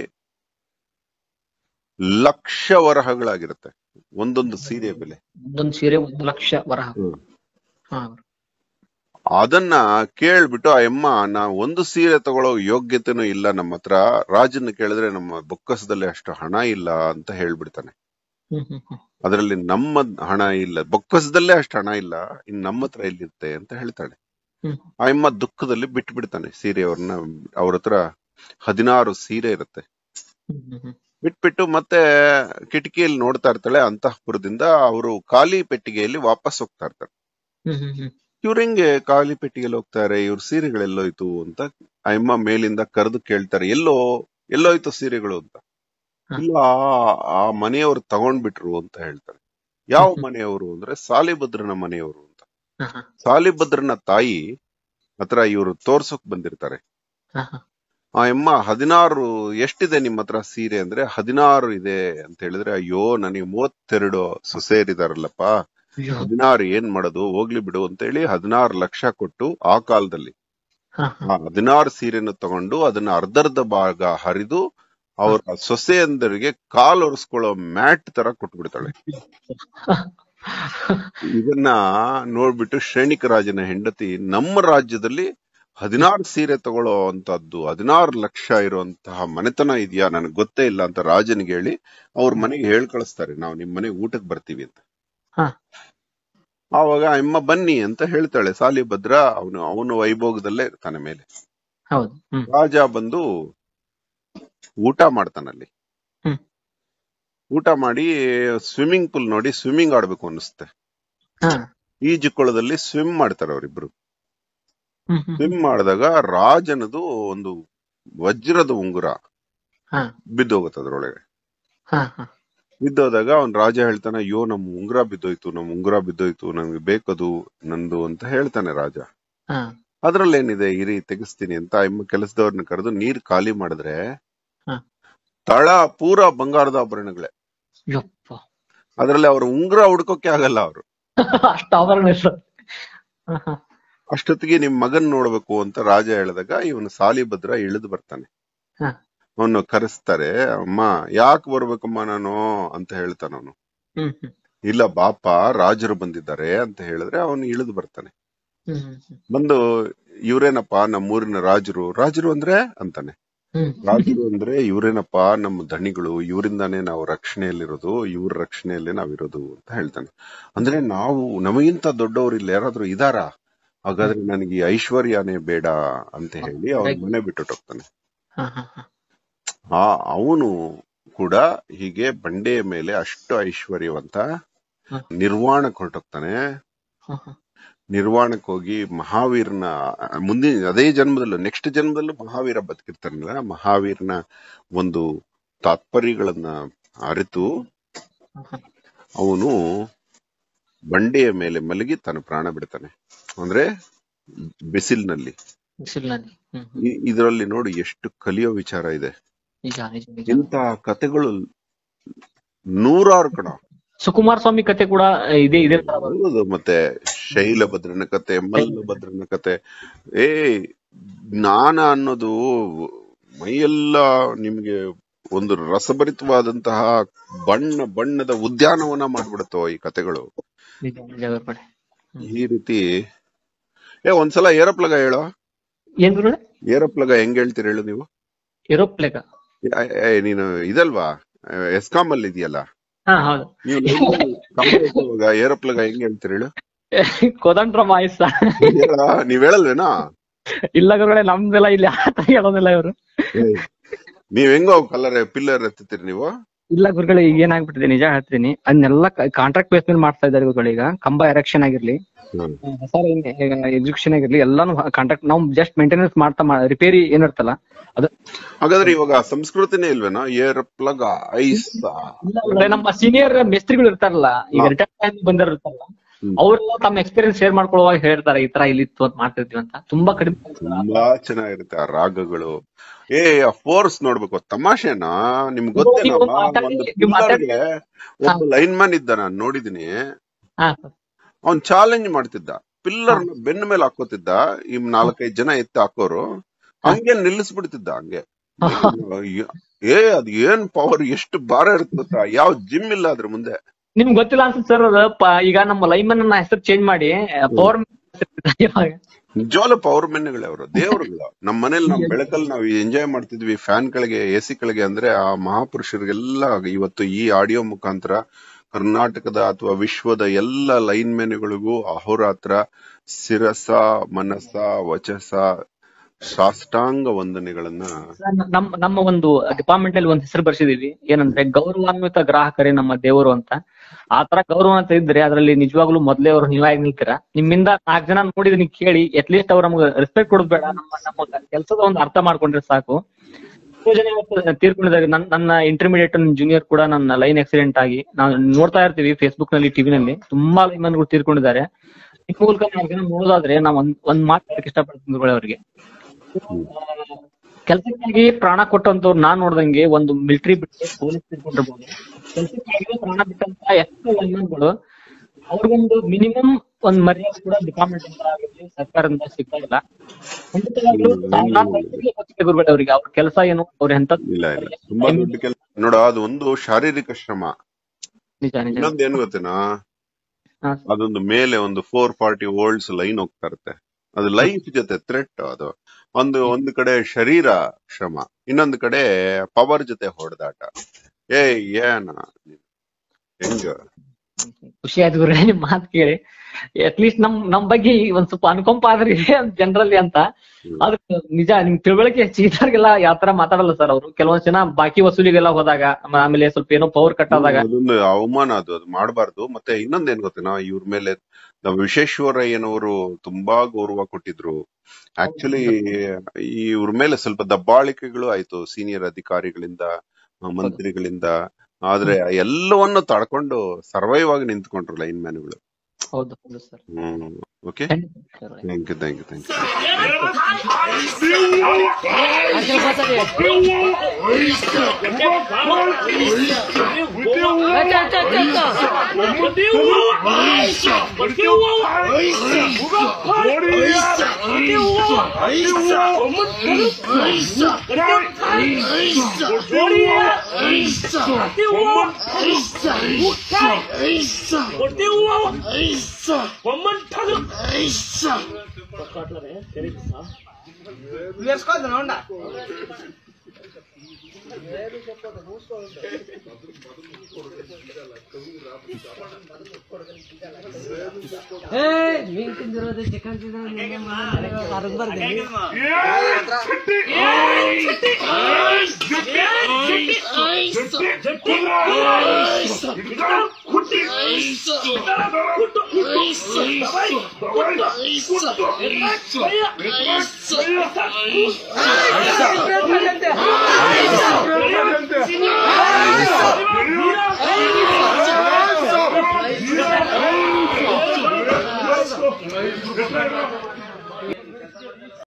ಲಕ್ಷ ವರಹಗಳಾಗಿರುತ್ತೆ ಒಂದೊಂದು ಸೀರೆಯ ಬೆಲೆ ಒಂದೊಂದು ಸೀರೆ ಒಂದು ಲಕ್ಷ ವರಹ ಹಾ ಅದನ್ನ ಕೇಳ್ಬಿಟ್ಟು ಆ ಅಮ್ಮ ನಾ ಒಂದು ಸೀರೆ ತಗೊಳ್ಳೋ ಯೋಗ್ಯತೆನೂ ಇಲ್ಲ ನಮ್ಮ ಹತ್ರ ರಾಜನ ಕೇಳಿದ್ರೆ ನಮ್ಮ ಬೊಕ್ಕಸದಲ್ಲಿ ಅಷ್ಟು ಹಣ ಇಲ್ಲ ಅಂತ ಹೇಳ್ಬಿಡ್ತಾನೆ ಹ್ಮ್ ಹ್ಮ್ ಹ್ಮ್ ಅದರಲ್ಲಿ ನಮ್ಮ ಹಣ ಇಲ್ಲ ಬೊಕ್ಕಸದಲ್ಲೇ ಅಷ್ಟು ಹಣ ಇಲ್ಲ ಇನ್ ನಮ್ಮ ಹತ್ರ ಎಲ್ಲಿರುತ್ತೆ ಅಂತ ಹೇಳ್ತಾಳೆ ಹ್ಮ್ ಆ ಅಮ್ಮ ದುಃಖದಲ್ಲಿ ಬಿಟ್ಟು ಬಿಡ್ತಾನೆ ಸೀರೆಯವ್ರನ್ನ ಅವ್ರ ಹತ್ರ ಹದಿನಾರು ಸೀರೆ ಇರುತ್ತೆ ಹ್ಮ್ ಹ್ಮ್ ಹ್ಮ್ ಬಿಟ್ಬಿಟ್ಟು ಮತ್ತೆ ಕಿಟಕಿಯಲ್ಲಿ ನೋಡ್ತಾ ಇರ್ತಾಳೆ ಅಂತಃಪುರದಿಂದ ಅವರು ಖಾಲಿ ಪೆಟ್ಟಿಗೆಯಲ್ಲಿ ವಾಪಸ್ ಹೋಗ್ತಾ ಇರ್ತಾರೆ ಹ್ಮ್ ಹ್ಮ್ ಹ್ಮ್ ಇವ್ರ ಹೆಂಗೆ ಖಾಲಿ ಪೆಟ್ಟಿಗೆಯಲ್ಲಿ ಹೋಗ್ತಾರೆ ಇವ್ರ ಸೀರೆಗಳೆಲ್ಲೋಯ್ತು ಅಂತ ಆ ಅಮ್ಮ ಮೇಲಿಂದ ಕರೆದು ಕೇಳ್ತಾರೆ ಎಲ್ಲೋ ಎಲ್ಲೋಯ್ತು ಸೀರೆಗಳು ಅಂತ ಹ. ಇಲ್ಲ ಆ- ಆ ಮನೆಯವರು ತಗೊಂಡ್ಬಿಟ್ರು ಅಂತ ಹೇಳ್ತಾರೆ ಯಾವ ಮನೆಯವರು ಅಂದ್ರೆ ಸಾಲಿಭದ್ರನ ಮನೆಯವರು ಅಂತ ಹಾ ಹಾ ಸಾಲಿಭದ್ರನ ತಾಯಿ ಹತ್ರ ಇವರು ತೋರ್ಸೋಕ್ ಬಂದಿರ್ತಾರೆ ಹಾ ಹಾ ಆ ಅಮ್ಮ ಹದಿನಾರು ಎಷ್ಟಿದೆ ನಿಮ್ಮ ಹತ್ರ ಸೀರೆ ಅಂದ್ರೆ ಹದಿನಾರು ಇದೆ ಅಂತ ಹೇಳಿದ್ರೆ ಅಯ್ಯೋ ನನಗೆ ಮೂವತ್ತೆರಡು ಸೊಸೆಯರಿದಾರಲ್ಲಪ್ಪ ಅಯ್ಯೋ. ಹದಿನಾರು ಏನ್ ಮಾಡೋದು ಹೋಗ್ಲಿ ಬಿಡು ಅಂತ ಹೇಳಿ ಹದಿನಾರು ಲಕ್ಷ ಕೊಟ್ಟು ಆ ಕಾಲದಲ್ಲಿ ಹಾ ಹಾ ಆ ಹದಿನಾರು ಸೀರೆಯನ್ನು ತಗೊಂಡು ಅದನ್ನ ಅರ್ಧರ್ಧ ಭಾಗ ಹರಿದು ಅವ್ರ ಸೊಸೆಯಂದರಿಗೆ ಕಾಲ್ ಒರೆಸ್ಕೊಳ್ಳೋ ಮ್ಯಾಟ್ ತರ ಕೊಟ್ಬಿಡ್ತಾಳೆ ಇದನ್ನ ನೋಡ್ಬಿಟ್ಟು ಶ್ರೇಣಿಕ ರಾಜನ ಹೆಂಡತಿ ನಮ್ಮ ರಾಜ್ಯದಲ್ಲಿ ಹದಿನಾರು ಸೀರೆ ತಗೊಳ್ಳೋ ಅಂತದ್ದು ಹದಿನಾರು ಲಕ್ಷ ಇರುವಂತಹ ಮನೆತನ ಇದೆಯಾ ನನಗೆ ಗೊತ್ತೇ ಇಲ್ಲ ಅಂತ ರಾಜನಿಗೆ ಹೇಳಿ ಅವ್ರ ಮನೆಗೆ ಹೇಳ್ ಕಳಿಸ್ತಾರೆ ನಾವು ನಿಮ್ ಮನೆಗೆ ಊಟಕ್ಕೆ ಬರ್ತೀವಿ ಅಂತ ಹಾ. ಆವಾಗ ಅಮ್ಮ ಬನ್ನಿ ಅಂತ ಹೇಳ್ತಾಳೆ ಸಾಲಿಭದ್ರ ಅವನು ಅವನು ವೈಭೋಗದಲ್ಲೇ ಇರ್ತಾನೆ ಮೇಲೆ ಹೌದು ಹ್ಮ್ ರಾಜ ಬಂದು ಊಟ ಮಾಡ್ತಾನಲ್ಲಿ ಹ್ಮ್. ಊಟ ಮಾಡಿ ಸ್ವಿಮ್ಮಿಂಗ್ ಪೂಲ್ ನೋಡಿ ಸ್ವಿಮ್ಮಿಂಗ್ ಆಡ್ಬೇಕು ಅನಿಸುತ್ತೆ ಹಾ ಈಜುಕೊಳದಲ್ಲಿ ಸ್ವಿಮ್ ಮಾಡ್ತಾರೆ ಅವರಿಬ್ರು ಹ್ಮ್ ಹ್ಮ್ ಸ್ವಿಮ್ ಮಾಡಿದಾಗ ರಾಜನದು ಒಂದು ವಜ್ರದ ಉಂಗುರ ಹಾ ಬಿದ್ದೋಗುತ್ತೆ ಅದ್ರೊಳಗೆ ಹಾ ಹಾ ಬಿದ್ದೋದಾಗ ಅವ್ನ್ ರಾಜ ಹೇಳ್ತಾನೆ ಅಯ್ಯೋ ನಮ್ ಉಂಗುರ ಬಿದ್ದೋಯ್ತು ನಮ್ ಉಂಗುರ ಬಿದ್ದೋಯ್ತು ನಮ್ಗೆ ಬೇಕದು ನಂದು ಅಂತ ಹೇಳ್ತಾನೆ ರಾಜ ಹಾ ಅದ್ರಲ್ಲೇನಿದೆ ಇರಿ ತೆಗಿಸ್ತೀನಿ ಅಂತ ಇಮ್ಮ ಕೆಲಸದವ್ರನ್ನ ಕರೆದು ನೀರ್ ಖಾಲಿ ಮಾಡಿದ್ರೆ ಹ. ತಳ ಪೂರಾ ಬಂಗಾರದ ಆಭರಣಗಳೇ ಯಪ್ಪ ಅದ್ರಲ್ಲಿ ಅವ್ರ ಉಂಗುರ ಹುಡ್ಕೋಕೆ ಆಗಲ್ಲ ಅವರು ಅಷ್ಟು ಆಭರಣ ಸರ್ ಹಾ ಹಾ ಅಷ್ಟೊತ್ತಿಗೆ ನಿಮ್ ಮಗನ್ ನೋಡ್ಬೇಕು ಅಂತ ರಾಜ ಹೇಳಿದಾಗ ಇವನು ಸಾಲಿಭದ್ರ ಇಳಿದು ಬರ್ತಾನೆ ಹ. ಅವನು ಕರೆಸ್ತಾರೆ ಅಮ್ಮ ಯಾಕೆ ಬರ್ಬೇಕಮ್ಮ ನಾನು ಅಂತ ಹೇಳ್ತಾನ ಅವನು ಹ್ಮ್ ಹ್ಮ್ ಇಲ್ಲ ಬಾಪ ರಾಜರು ಬಂದಿದ್ದಾರೆ ಅಂತ ಹೇಳಿದ್ರೆ ಅವನು ಇಳಿದು ಬರ್ತಾನೆ ಹ್ಮ್ ಹ್ಮ್ ಬಂದು ಇವ್ರೇನಪ್ಪ ನಮ್ಮೂರಿನ ರಾಜರು ರಾಜರು ಅಂದ್ರೆ ಅಂತಾನೆ ಹ್ಮ್ ರಾಜರು ಅಂದ್ರೆ ಇವ್ರೇನಪ್ಪ ನಮ್ಮ ದಣಿಗಳು ಇವರಿಂದಾನೇ ನಾವು ರಕ್ಷಣೆಯಲ್ಲಿರೋದು ಇವ್ರ ರಕ್ಷಣೆಯಲ್ಲೇ ನಾವಿರೋದು ಅಂತ ಹೇಳ್ತಾನೆ ಅಂದ್ರೆ ನಾವು ನಮಗಿಂತ ದೊಡ್ಡವರು ಇಲ್ಲಿ ಯಾರಾದ್ರೂ ಇದಾರಾ ಹಾಗಾದ್ರೆ ನನಗೆ ಈ ಐಶ್ವರ್ಯನೇ ಬೇಡ ಅಂತ ಹೇಳಿ ಅವ್ನ ಮನೆ ಬಿಟ್ಟು ಹೋಗ್ತಾನೆ ಹಾ ಹಾ ಹಾ ಆ ಅವನು ಕೂಡ ಹೀಗೆ ಬಂಡೆಯ ಮೇಲೆ ಅಷ್ಟು ಐಶ್ವರ್ಯವಂತ ಹ. ನಿರ್ವಾಣಕ್ಕೆ ಹೊರಟೋಗ್ತಾನೆ ಹಾ ಹಾ ನಿರ್ವಾಣಕ್ಕೆ ಹೋಗಿ ಮಹಾವೀರನ ಮುಂದಿನ ಅದೇ ಜನ್ಮದಲ್ಲೂ ನೆಕ್ಸ್ಟ್ ಜನ್ಮದಲ್ಲೂ ಮಹಾವೀರ ಬದುಕಿರ್ತಾನಲ್ಲ ಮಹಾವೀರನ ಒಂದು ತಾತ್ಪರ್ಯಗಳನ್ನ ಅರಿತು ಹಾ ಹಾ ಅವನು ಬಂಡೆಯ ಮೇಲೆ ಮಲಗಿ ತಾನು ಪ್ರಾಣ ಬಿಡ್ತಾನೆ ಅಂದ್ರೆ ಬಿಸಿಲಿನಲ್ಲಿ ಬಿಸಿಲಿನಲ್ಲಿ ಹ್ಮ್ ಹ್ಮ್ ಇದರಲ್ಲಿ ನೋಡಿ ಎಷ್ಟು ಕಲಿಯೋ ವಿಚಾರ ಇದೆ ನಿಜ ನಿಜ ನಿಜ ಇಂತಹ ಕಥೆಗಳು ನೂರಾರು ಕಣ ಸುಕುಮಾರ್ ಸ್ವಾಮಿ ಕತೆ ಕೂಡ ಇದೆ ಇದೆ ತರ ಬರುತ್ತೆ. ಹೌದು ಮತ್ತೆ ಶೈಲಭದ್ರನ ಕತೆ ಮಲ್ಲಭದ್ರನ ಕತೆ ಏ ಜ್ಞಾನ ಅನ್ನೋದು ಮೈಯೆಲ್ಲ ನಿಮ್ಗೆ ಒಂದು ರಸಭರಿತವಾದಂತಹ ಬಣ್ಣ ಬಣ್ಣದ ಉದ್ಯಾನವನ ಮಾಡ್ಬಿಡುತ್ತೋ ಈ ಕತೆಗಳು ನಿಜ ನಿಜ ಗುರುಗಳೇ. ಈ ರೀತಿ ಏ ಒಂದ್ಸಲ ಏರೋಪ್ಲಗ ಹೇಳೋ ಏನ್ ಗುರುಗಳೇ ಏರೋಪ್ಲಗ ಹೆಂಗ್ ಹೇಳ್ತೀರಿ ಹೇಳು ನೀವು ಏರೋಪ್ಲೇಗ ಏ, ಏ, ನೀನು ಇದಲ್ವಾ ಎಸ್ಕಾಂ ಅಲ್ಲಿ ಇದೆಯಲ್ಲ ಹಾ ಹೌದು ನೀವು ಏರೋಪ್ಲಗ ಹೆಂಗ್ ಹೇಳ್ತೀರಿ ಹೇಳು ಕೋದಂಡ್ರ ಮಾಯಸ್ಸ ಹೇಳ ನೀವ್ ಹೇಳಲ್ವೇನಾ ಇಲ್ಲ ಗುರುಗಳೇ ನಮ್ದೆಲ್ಲ ಇಲ್ಲಿ ಆತ ಹೇಳೋದಿಲ್ಲ ಇವರು ನೀವ್ ಹೆಂಗೋ ಕಲರ್ ಪಿಲ್ಲರ್ ಎತ್ತುತ್ತೀರಿ ನೀವು ಇಲ್ಲ ಗುರುಗಳೇ ಈಗ ಏನಾಗ್ಬಿಟ್ಟಿದೆ ನಿಜ ಹೇಳ್ತೀನಿ ಅದನ್ನೆಲ್ಲ ಕಾಂಟ್ರಾಕ್ಟ್ ಬೇಸ್ ಮೇಲೆ ಮಾಡ್ತಾ ಇದ್ದಾರೆ ಗುರುಗಳು ಈಗ ಕಂಬ ಎರೆಕ್ಷನ್ ಆಗಿರ್ಲಿ ಸರ್ ಎಕ್ಸಿಕ್ಯೂಷನ್ ಆಗಿರ್ಲಿ ಎಲ್ಲಾನು ಕಾಂಟ್ರಾಕ್ಟ್ ನಾವು ಜಸ್ಟ್ ಮೇಂಟೆನೆನ್ಸ್ ಮಾಡ್ತಾ ರಿಪೇರಿ ಏನಿರ್ತಲ್ಲ ಅದು ಹಾಗಾದ್ರೆ ಇವಾಗ ಸಂಸ್ಕೃತಿನೇ ಇಲ್ವೇನಾ ಏರೋಪ್ಲಗ ಐಸ್ ಅಂದ್ರೆ ನಮ್ಮ ಸೀನಿಯರ್ ಮಿಸ್ತ್ರಿಗಳು ಇರ್ತಾರಲ್ಲ ಈಗ ರಿಟೈರ್ ಬಂದಿರೋ ಇರ್ತಾರಲ್ಲ ಹ್ಮ್. ಅವರೆಲ್ಲ ತಮ್ಮ ಎಕ್ಸ್ಪೀರಿಯನ್ಸ್ ಶೇರ್ ಮಾಡ್ಕೊಳ್ಳುವಾಗ ಹೇಳ್ತಾರೆ ಈ ತರ ಇಲ್ಲಿ ಇತ್ತು ಅಂತ ಮಾಡ್ತಿರ್ತೀವಿ ಅಂತ ತುಂಬಾ ಕಡಿಮೆ ತುಂಬಾ ಚೆನ್ನಾಗಿರುತ್ತೆ ಆ ರಾಗಗಳು ಏ ಆ ಫೋರ್ಸ್ ನೋಡ್ಬೇಕು ತಮಾಷೆನಾ ನಿಮ್ಗೆ ಗೊತ್ತೇನಮ್ಮ ನೀವು ಮಾತಾಡಿ- ಒಂದು ನೀವು ಮಾತಾಡಿ- ಪಿಲ್ಲರ್ಗೆ ಒಬ್ಬ ಲೈನ್ ಮ್ಯಾನ್ ಇದ್ದ ನಾನು ನೋಡಿದೀನಿ ಹಾ ಸರ್ ಅವ್ನ್ ಚಾಲೆಂಜ್ ಮಾಡ್ತಿದ್ದ ಪಿಲ್ಲರ್ ಬೆನ್ನ ಮೇಲೆ ಹಾಕೋತಿದ್ದ ಈ ನಾಲ್ಕೈದು ಜನ ಎತ್ತಿ ಹಾಕೋರು ಹಂಗೆ ನಿಲ್ಲಿಸ್ಬಿಡ್ತಿದ್ದ ಹಂಗೆ ಏ ಅದ್ ಏನ್ ಪವರ್ ಎಷ್ಟು ಭಾರ ಇರುತ್ತೆ ಗೊತ್ತಾ ಯಾವ ಜಿಮ್ ಇಲ್ಲ ಅದ್ರ ಮುಂದೆ ನಿಮ್ಗೆ ಗೊತ್ತಿಲ್ಲ ಅನ್ಸುತ್ತೆ ಸರ್ ಅದು ಪ- ಈಗ ನಮ್ಮ ಲೈಮನ್ ನ ಹೆಸರು ಚೇಂಜ್ ಮಾಡಿ ಪವರ್ ಇವಾಗ ನಿಜವಾಗ್ಲೂ ಪವರ್ ಮೆನ್ಗಳೇ ಅವರು ದೇವರುಗಳು ನಮ್ಮ ಮನೇಲಿ ನಾವು ಬೆಳಕಲ್ಲಿ ನಾವು ಎಂಜಾಯ್ ಮಾಡ್ತಿದ್ವಿ ಫ್ಯಾನ್ ಕೆಳಗೆ ಎ ಸಿ ಕೆಳಗೆ ಅಂದ್ರೆ ಆ ಮಹಾಪುರುಷರಿಗೆಲ್ಲ ಇವತ್ತು ಈ ಆಡಿಯೋ ಮುಖಾಂತರ ಕರ್ನಾಟಕದ ಅಥವಾ ವಿಶ್ವದ ಎಲ್ಲ ಲೈನ್ ಮೆನ್ಗಳಿಗೂ ಅಹೋರಾತ್ರ ಶಿರಸ ಮನಸ ವಚಸ ಸಾಷ್ಟಾಂಗ ವಂದನೆಗಳನ್ನ ನಮ್ಮ ನಮ್ಮ ಒಂದು ಡಿಪಾರ್ಟ್ಮೆಂಟ್ ಅಲ್ಲಿ ಒಂದು ಹೆಸರು ಬರ್ಸಿದೀವಿ ಏನಂದ್ರೆ ಗೌರವಾನ್ವಿತ ಗ್ರಾಹಕರೇ ನಮ್ಮ ದೇವರು ಅಂತ ಆ ತರ ಗೌರವ ಅಂತ ಇದ್ರೆ ಅದರಲ್ಲಿ ನಿಜವಾಗ್ಲೂ ಮೊದ್ಲೇ ಅವ್ರು ನೀವಾಗಿ ನಿಲ್ತೀರಾ ನಿಮ್ಮಿಂದ ನಾಲ್ಕು ಜನ ನೋಡಿದ್ರೆ ನೀವು ಕೇಳಿ ಅಟ್ಲೀಸ್ಟ್ ಅವ್ರ ನಮ್ಗೆ ರೆಸ್ಪೆಕ್ಟ್ ಕೊಡೋದ್ ಬೇಡ ನಮ್ಮ ನಮ್ಮ ಕೆಲಸದ ಒಂದು ಅರ್ಥ ಮಾಡ್ಕೊಂಡ್ರೆ ಸಾಕು ಎಷ್ಟೋ ಜನ ಇವತ್ತು ತೀರ್ಕೊಂಡಿದ್ದಾರೆ ನನ್ನ ನನ್ನ ಇಂಟರ್ಮೀಡಿಯೇಟ್ ಜೂನಿಯರ್ ಕೂಡ ನನ್ನ ಲೈನ್ ಆಕ್ಸಿಡೆಂಟ್ ಆಗಿ ನಾವು ನೋಡ್ತಾ ಇರ್ತೀವಿ ಫೇಸ್ಬುಕ್ ನಲ್ಲಿ ಟಿವಿ ನಲ್ಲಿ ತುಂಬಾ ಲೈನ್ಮನ್ಗಳು ತೀರ್ಕೊಂಡಿದ್ದಾರೆ ಈ ಮೂಲಕ ನಾಲ್ಕು ಜನ ನೋಡೋದಾದ್ರೆ ನಾವ್ ಒಂದ್ ಒಂದ್ ಮಾತು ಹೇಳಕ್ ಇಷ್ಟಪಡ್ತೀನಿ ಗುರುಗಳೇ ಅವ್ರಿಗೆ ಕೆಲಸಕ್ಕಾಗಿ ಪ್ರಾಣ ಕೊಟ್ಟಂತವ್ರು ನಾನ್ ನೋಡ್ದಂಗೆ ಒಂದು ಮಿಲಿಟರಿ ಬಿಟ್ಟು ಪೊಲೀಸ್ ತಿಳ್ಕೊಂಡಿರ್ಬೋದು ಕೆಲಸಕ್ಕಾಗಿ ಪ್ರಾಣ ಬಿಟ್ಟಂತ ಎಷ್ಟೋ ಲೈನ್ಮನ್ಗಳು ಅವ್ರಿಗೊಂದು ಮಿನಿಮಮ್ ಒಂದ್ ಮರ್ಯಾದೆ ಕೂಡ ಡಿಪಾರ್ಟ್ಮೆಂಟ್ ಇಂದ ಆಗಿರ್ಲಿ ಸರ್ಕಾರದಿಂದ ಸಿಗ್ತಾ ಇಲ್ಲ ಖಂಡಿತವಾಗ್ಲೂ ಸಾವಿರಾರು ರೈತರಿಗೆ ಗೊತ್ತಿದೆ ಗುರುಗಳೇ ಅವ್ರಿಗೆ ಅವ್ರ ಕೆಲಸ ಏನು ಅವ್ರ ಎಂತ ಇಲ್ಲ ಇಲ್ಲ ತುಂಬಾ ದೊಡ್ಡ ಕೆಲಸ ನೋಡ ಅದು ಒಂದು ಶಾರೀರಿಕ ಶ್ರಮ ನಿಜ ನಿಜ ಇನ್ನೊಂದು ಏನ್ ಗೊತ್ತೇನಾ ಹಾ, ಅದೊಂದು ಮೇಲೆ ಒಂದು ಫೋರ್ ಫಾರ್ಟಿ ವೋಲ್ಟ್ಸ್ ಲೈನ್ ಹೋಗ್ತಾ ಇರುತ್ತೆ ಅದು ಲೈಫ್ ಜೊತೆ ಥ್ರೆಟ್ ಅದು ಒಂದು ಒಂದು ಕಡೆ ಶರೀರ ಶ್ರಮ ಇನ್ನೊಂದು ಕಡೆ ಪವರ್ ಜೊತೆ ಹೊಡೆದಾಟ ಏ ಏನ ಹೆಂಗ ಖುಷಿ ಆಯ್ತು ಗುರು ನಿಮ್ ಮಾತು ಕೇಳಿ ಅಟ್ಲೀಸ್ಟ್ ನಮ್ ನಮ್ ಬಗ್ಗೆ ಒಂದ್ ಸ್ವಲ್ಪ ಅನುಕಂಪ ಆದ್ರಿ ಜನರಲ್ಲಿ ಅಂತ ಆದ್ರೆ ನಿಜ ನಿಮ್ ತಿಳುವಳಿಕೆ ಹೆಚ್ಚಿಗೆಲ್ಲ ಯಾವ ತರ ಮಾತಾಡಲ್ಲ ಸರ್ ಅವರು ಕೆಲವೊಂದ್ ಜನ ಬಾಕಿ ವಸೂಲಿಗೆಲ್ಲ ಹೋದಾಗ ಆಮ- ಆಮೇಲೆ ಸ್ವಲ್ಪ ಏನೋ ಪವರ್ ಕಟ್ ಆದಾಗ ಅದೊಂದು ಅವಮಾನ ಅದು ಅದು ಮಾಡಬಾರ್ದು ಮತ್ತೆ ಇನ್ನೊಂದ್ ಏನ್ ಗೊತ್ತೇನಾ ಇವ್ರ ಮೇಲೆ ನಮ್ಮ ವಿಶ್ವೇಶ್ವರಯ್ಯನವರು ತುಂಬಾ ಗೌರವ ಕೊಟ್ಟಿದ್ರು ಆಕ್ಚುಲಿ ಇವ್ರ ಮೇಲೆ ಸ್ವಲ್ಪ ದಬ್ಬಾಳಿಕೆಗಳು ಆಯ್ತು ಸೀನಿಯರ್ ಅಧಿಕಾರಿಗಳಿಂದ ಆ, ಮಂತ್ರಿಗಳಿಂದ ಆದ್ರೆ ಎಲ್ಲವನ್ನು ತಡ್ಕೊಂಡು ಸರ್ವೈವ್ ಆಗಿ ನಿಂತ್ಕೊಂಡ್ರು ಲೈನ್ ಮ್ಯಾನ್ಗಳು ಹೌದು ಹೌದು ಸರ್ ಹ್ಮ್ okay thank you thank you thank you ಮೀನ್ ತಿಂದಿರೋದು ಚಿಕನ್ ತಿಂದಿರೋದು ಅರ್ಧ ಬರ್ದೆ ಐಸ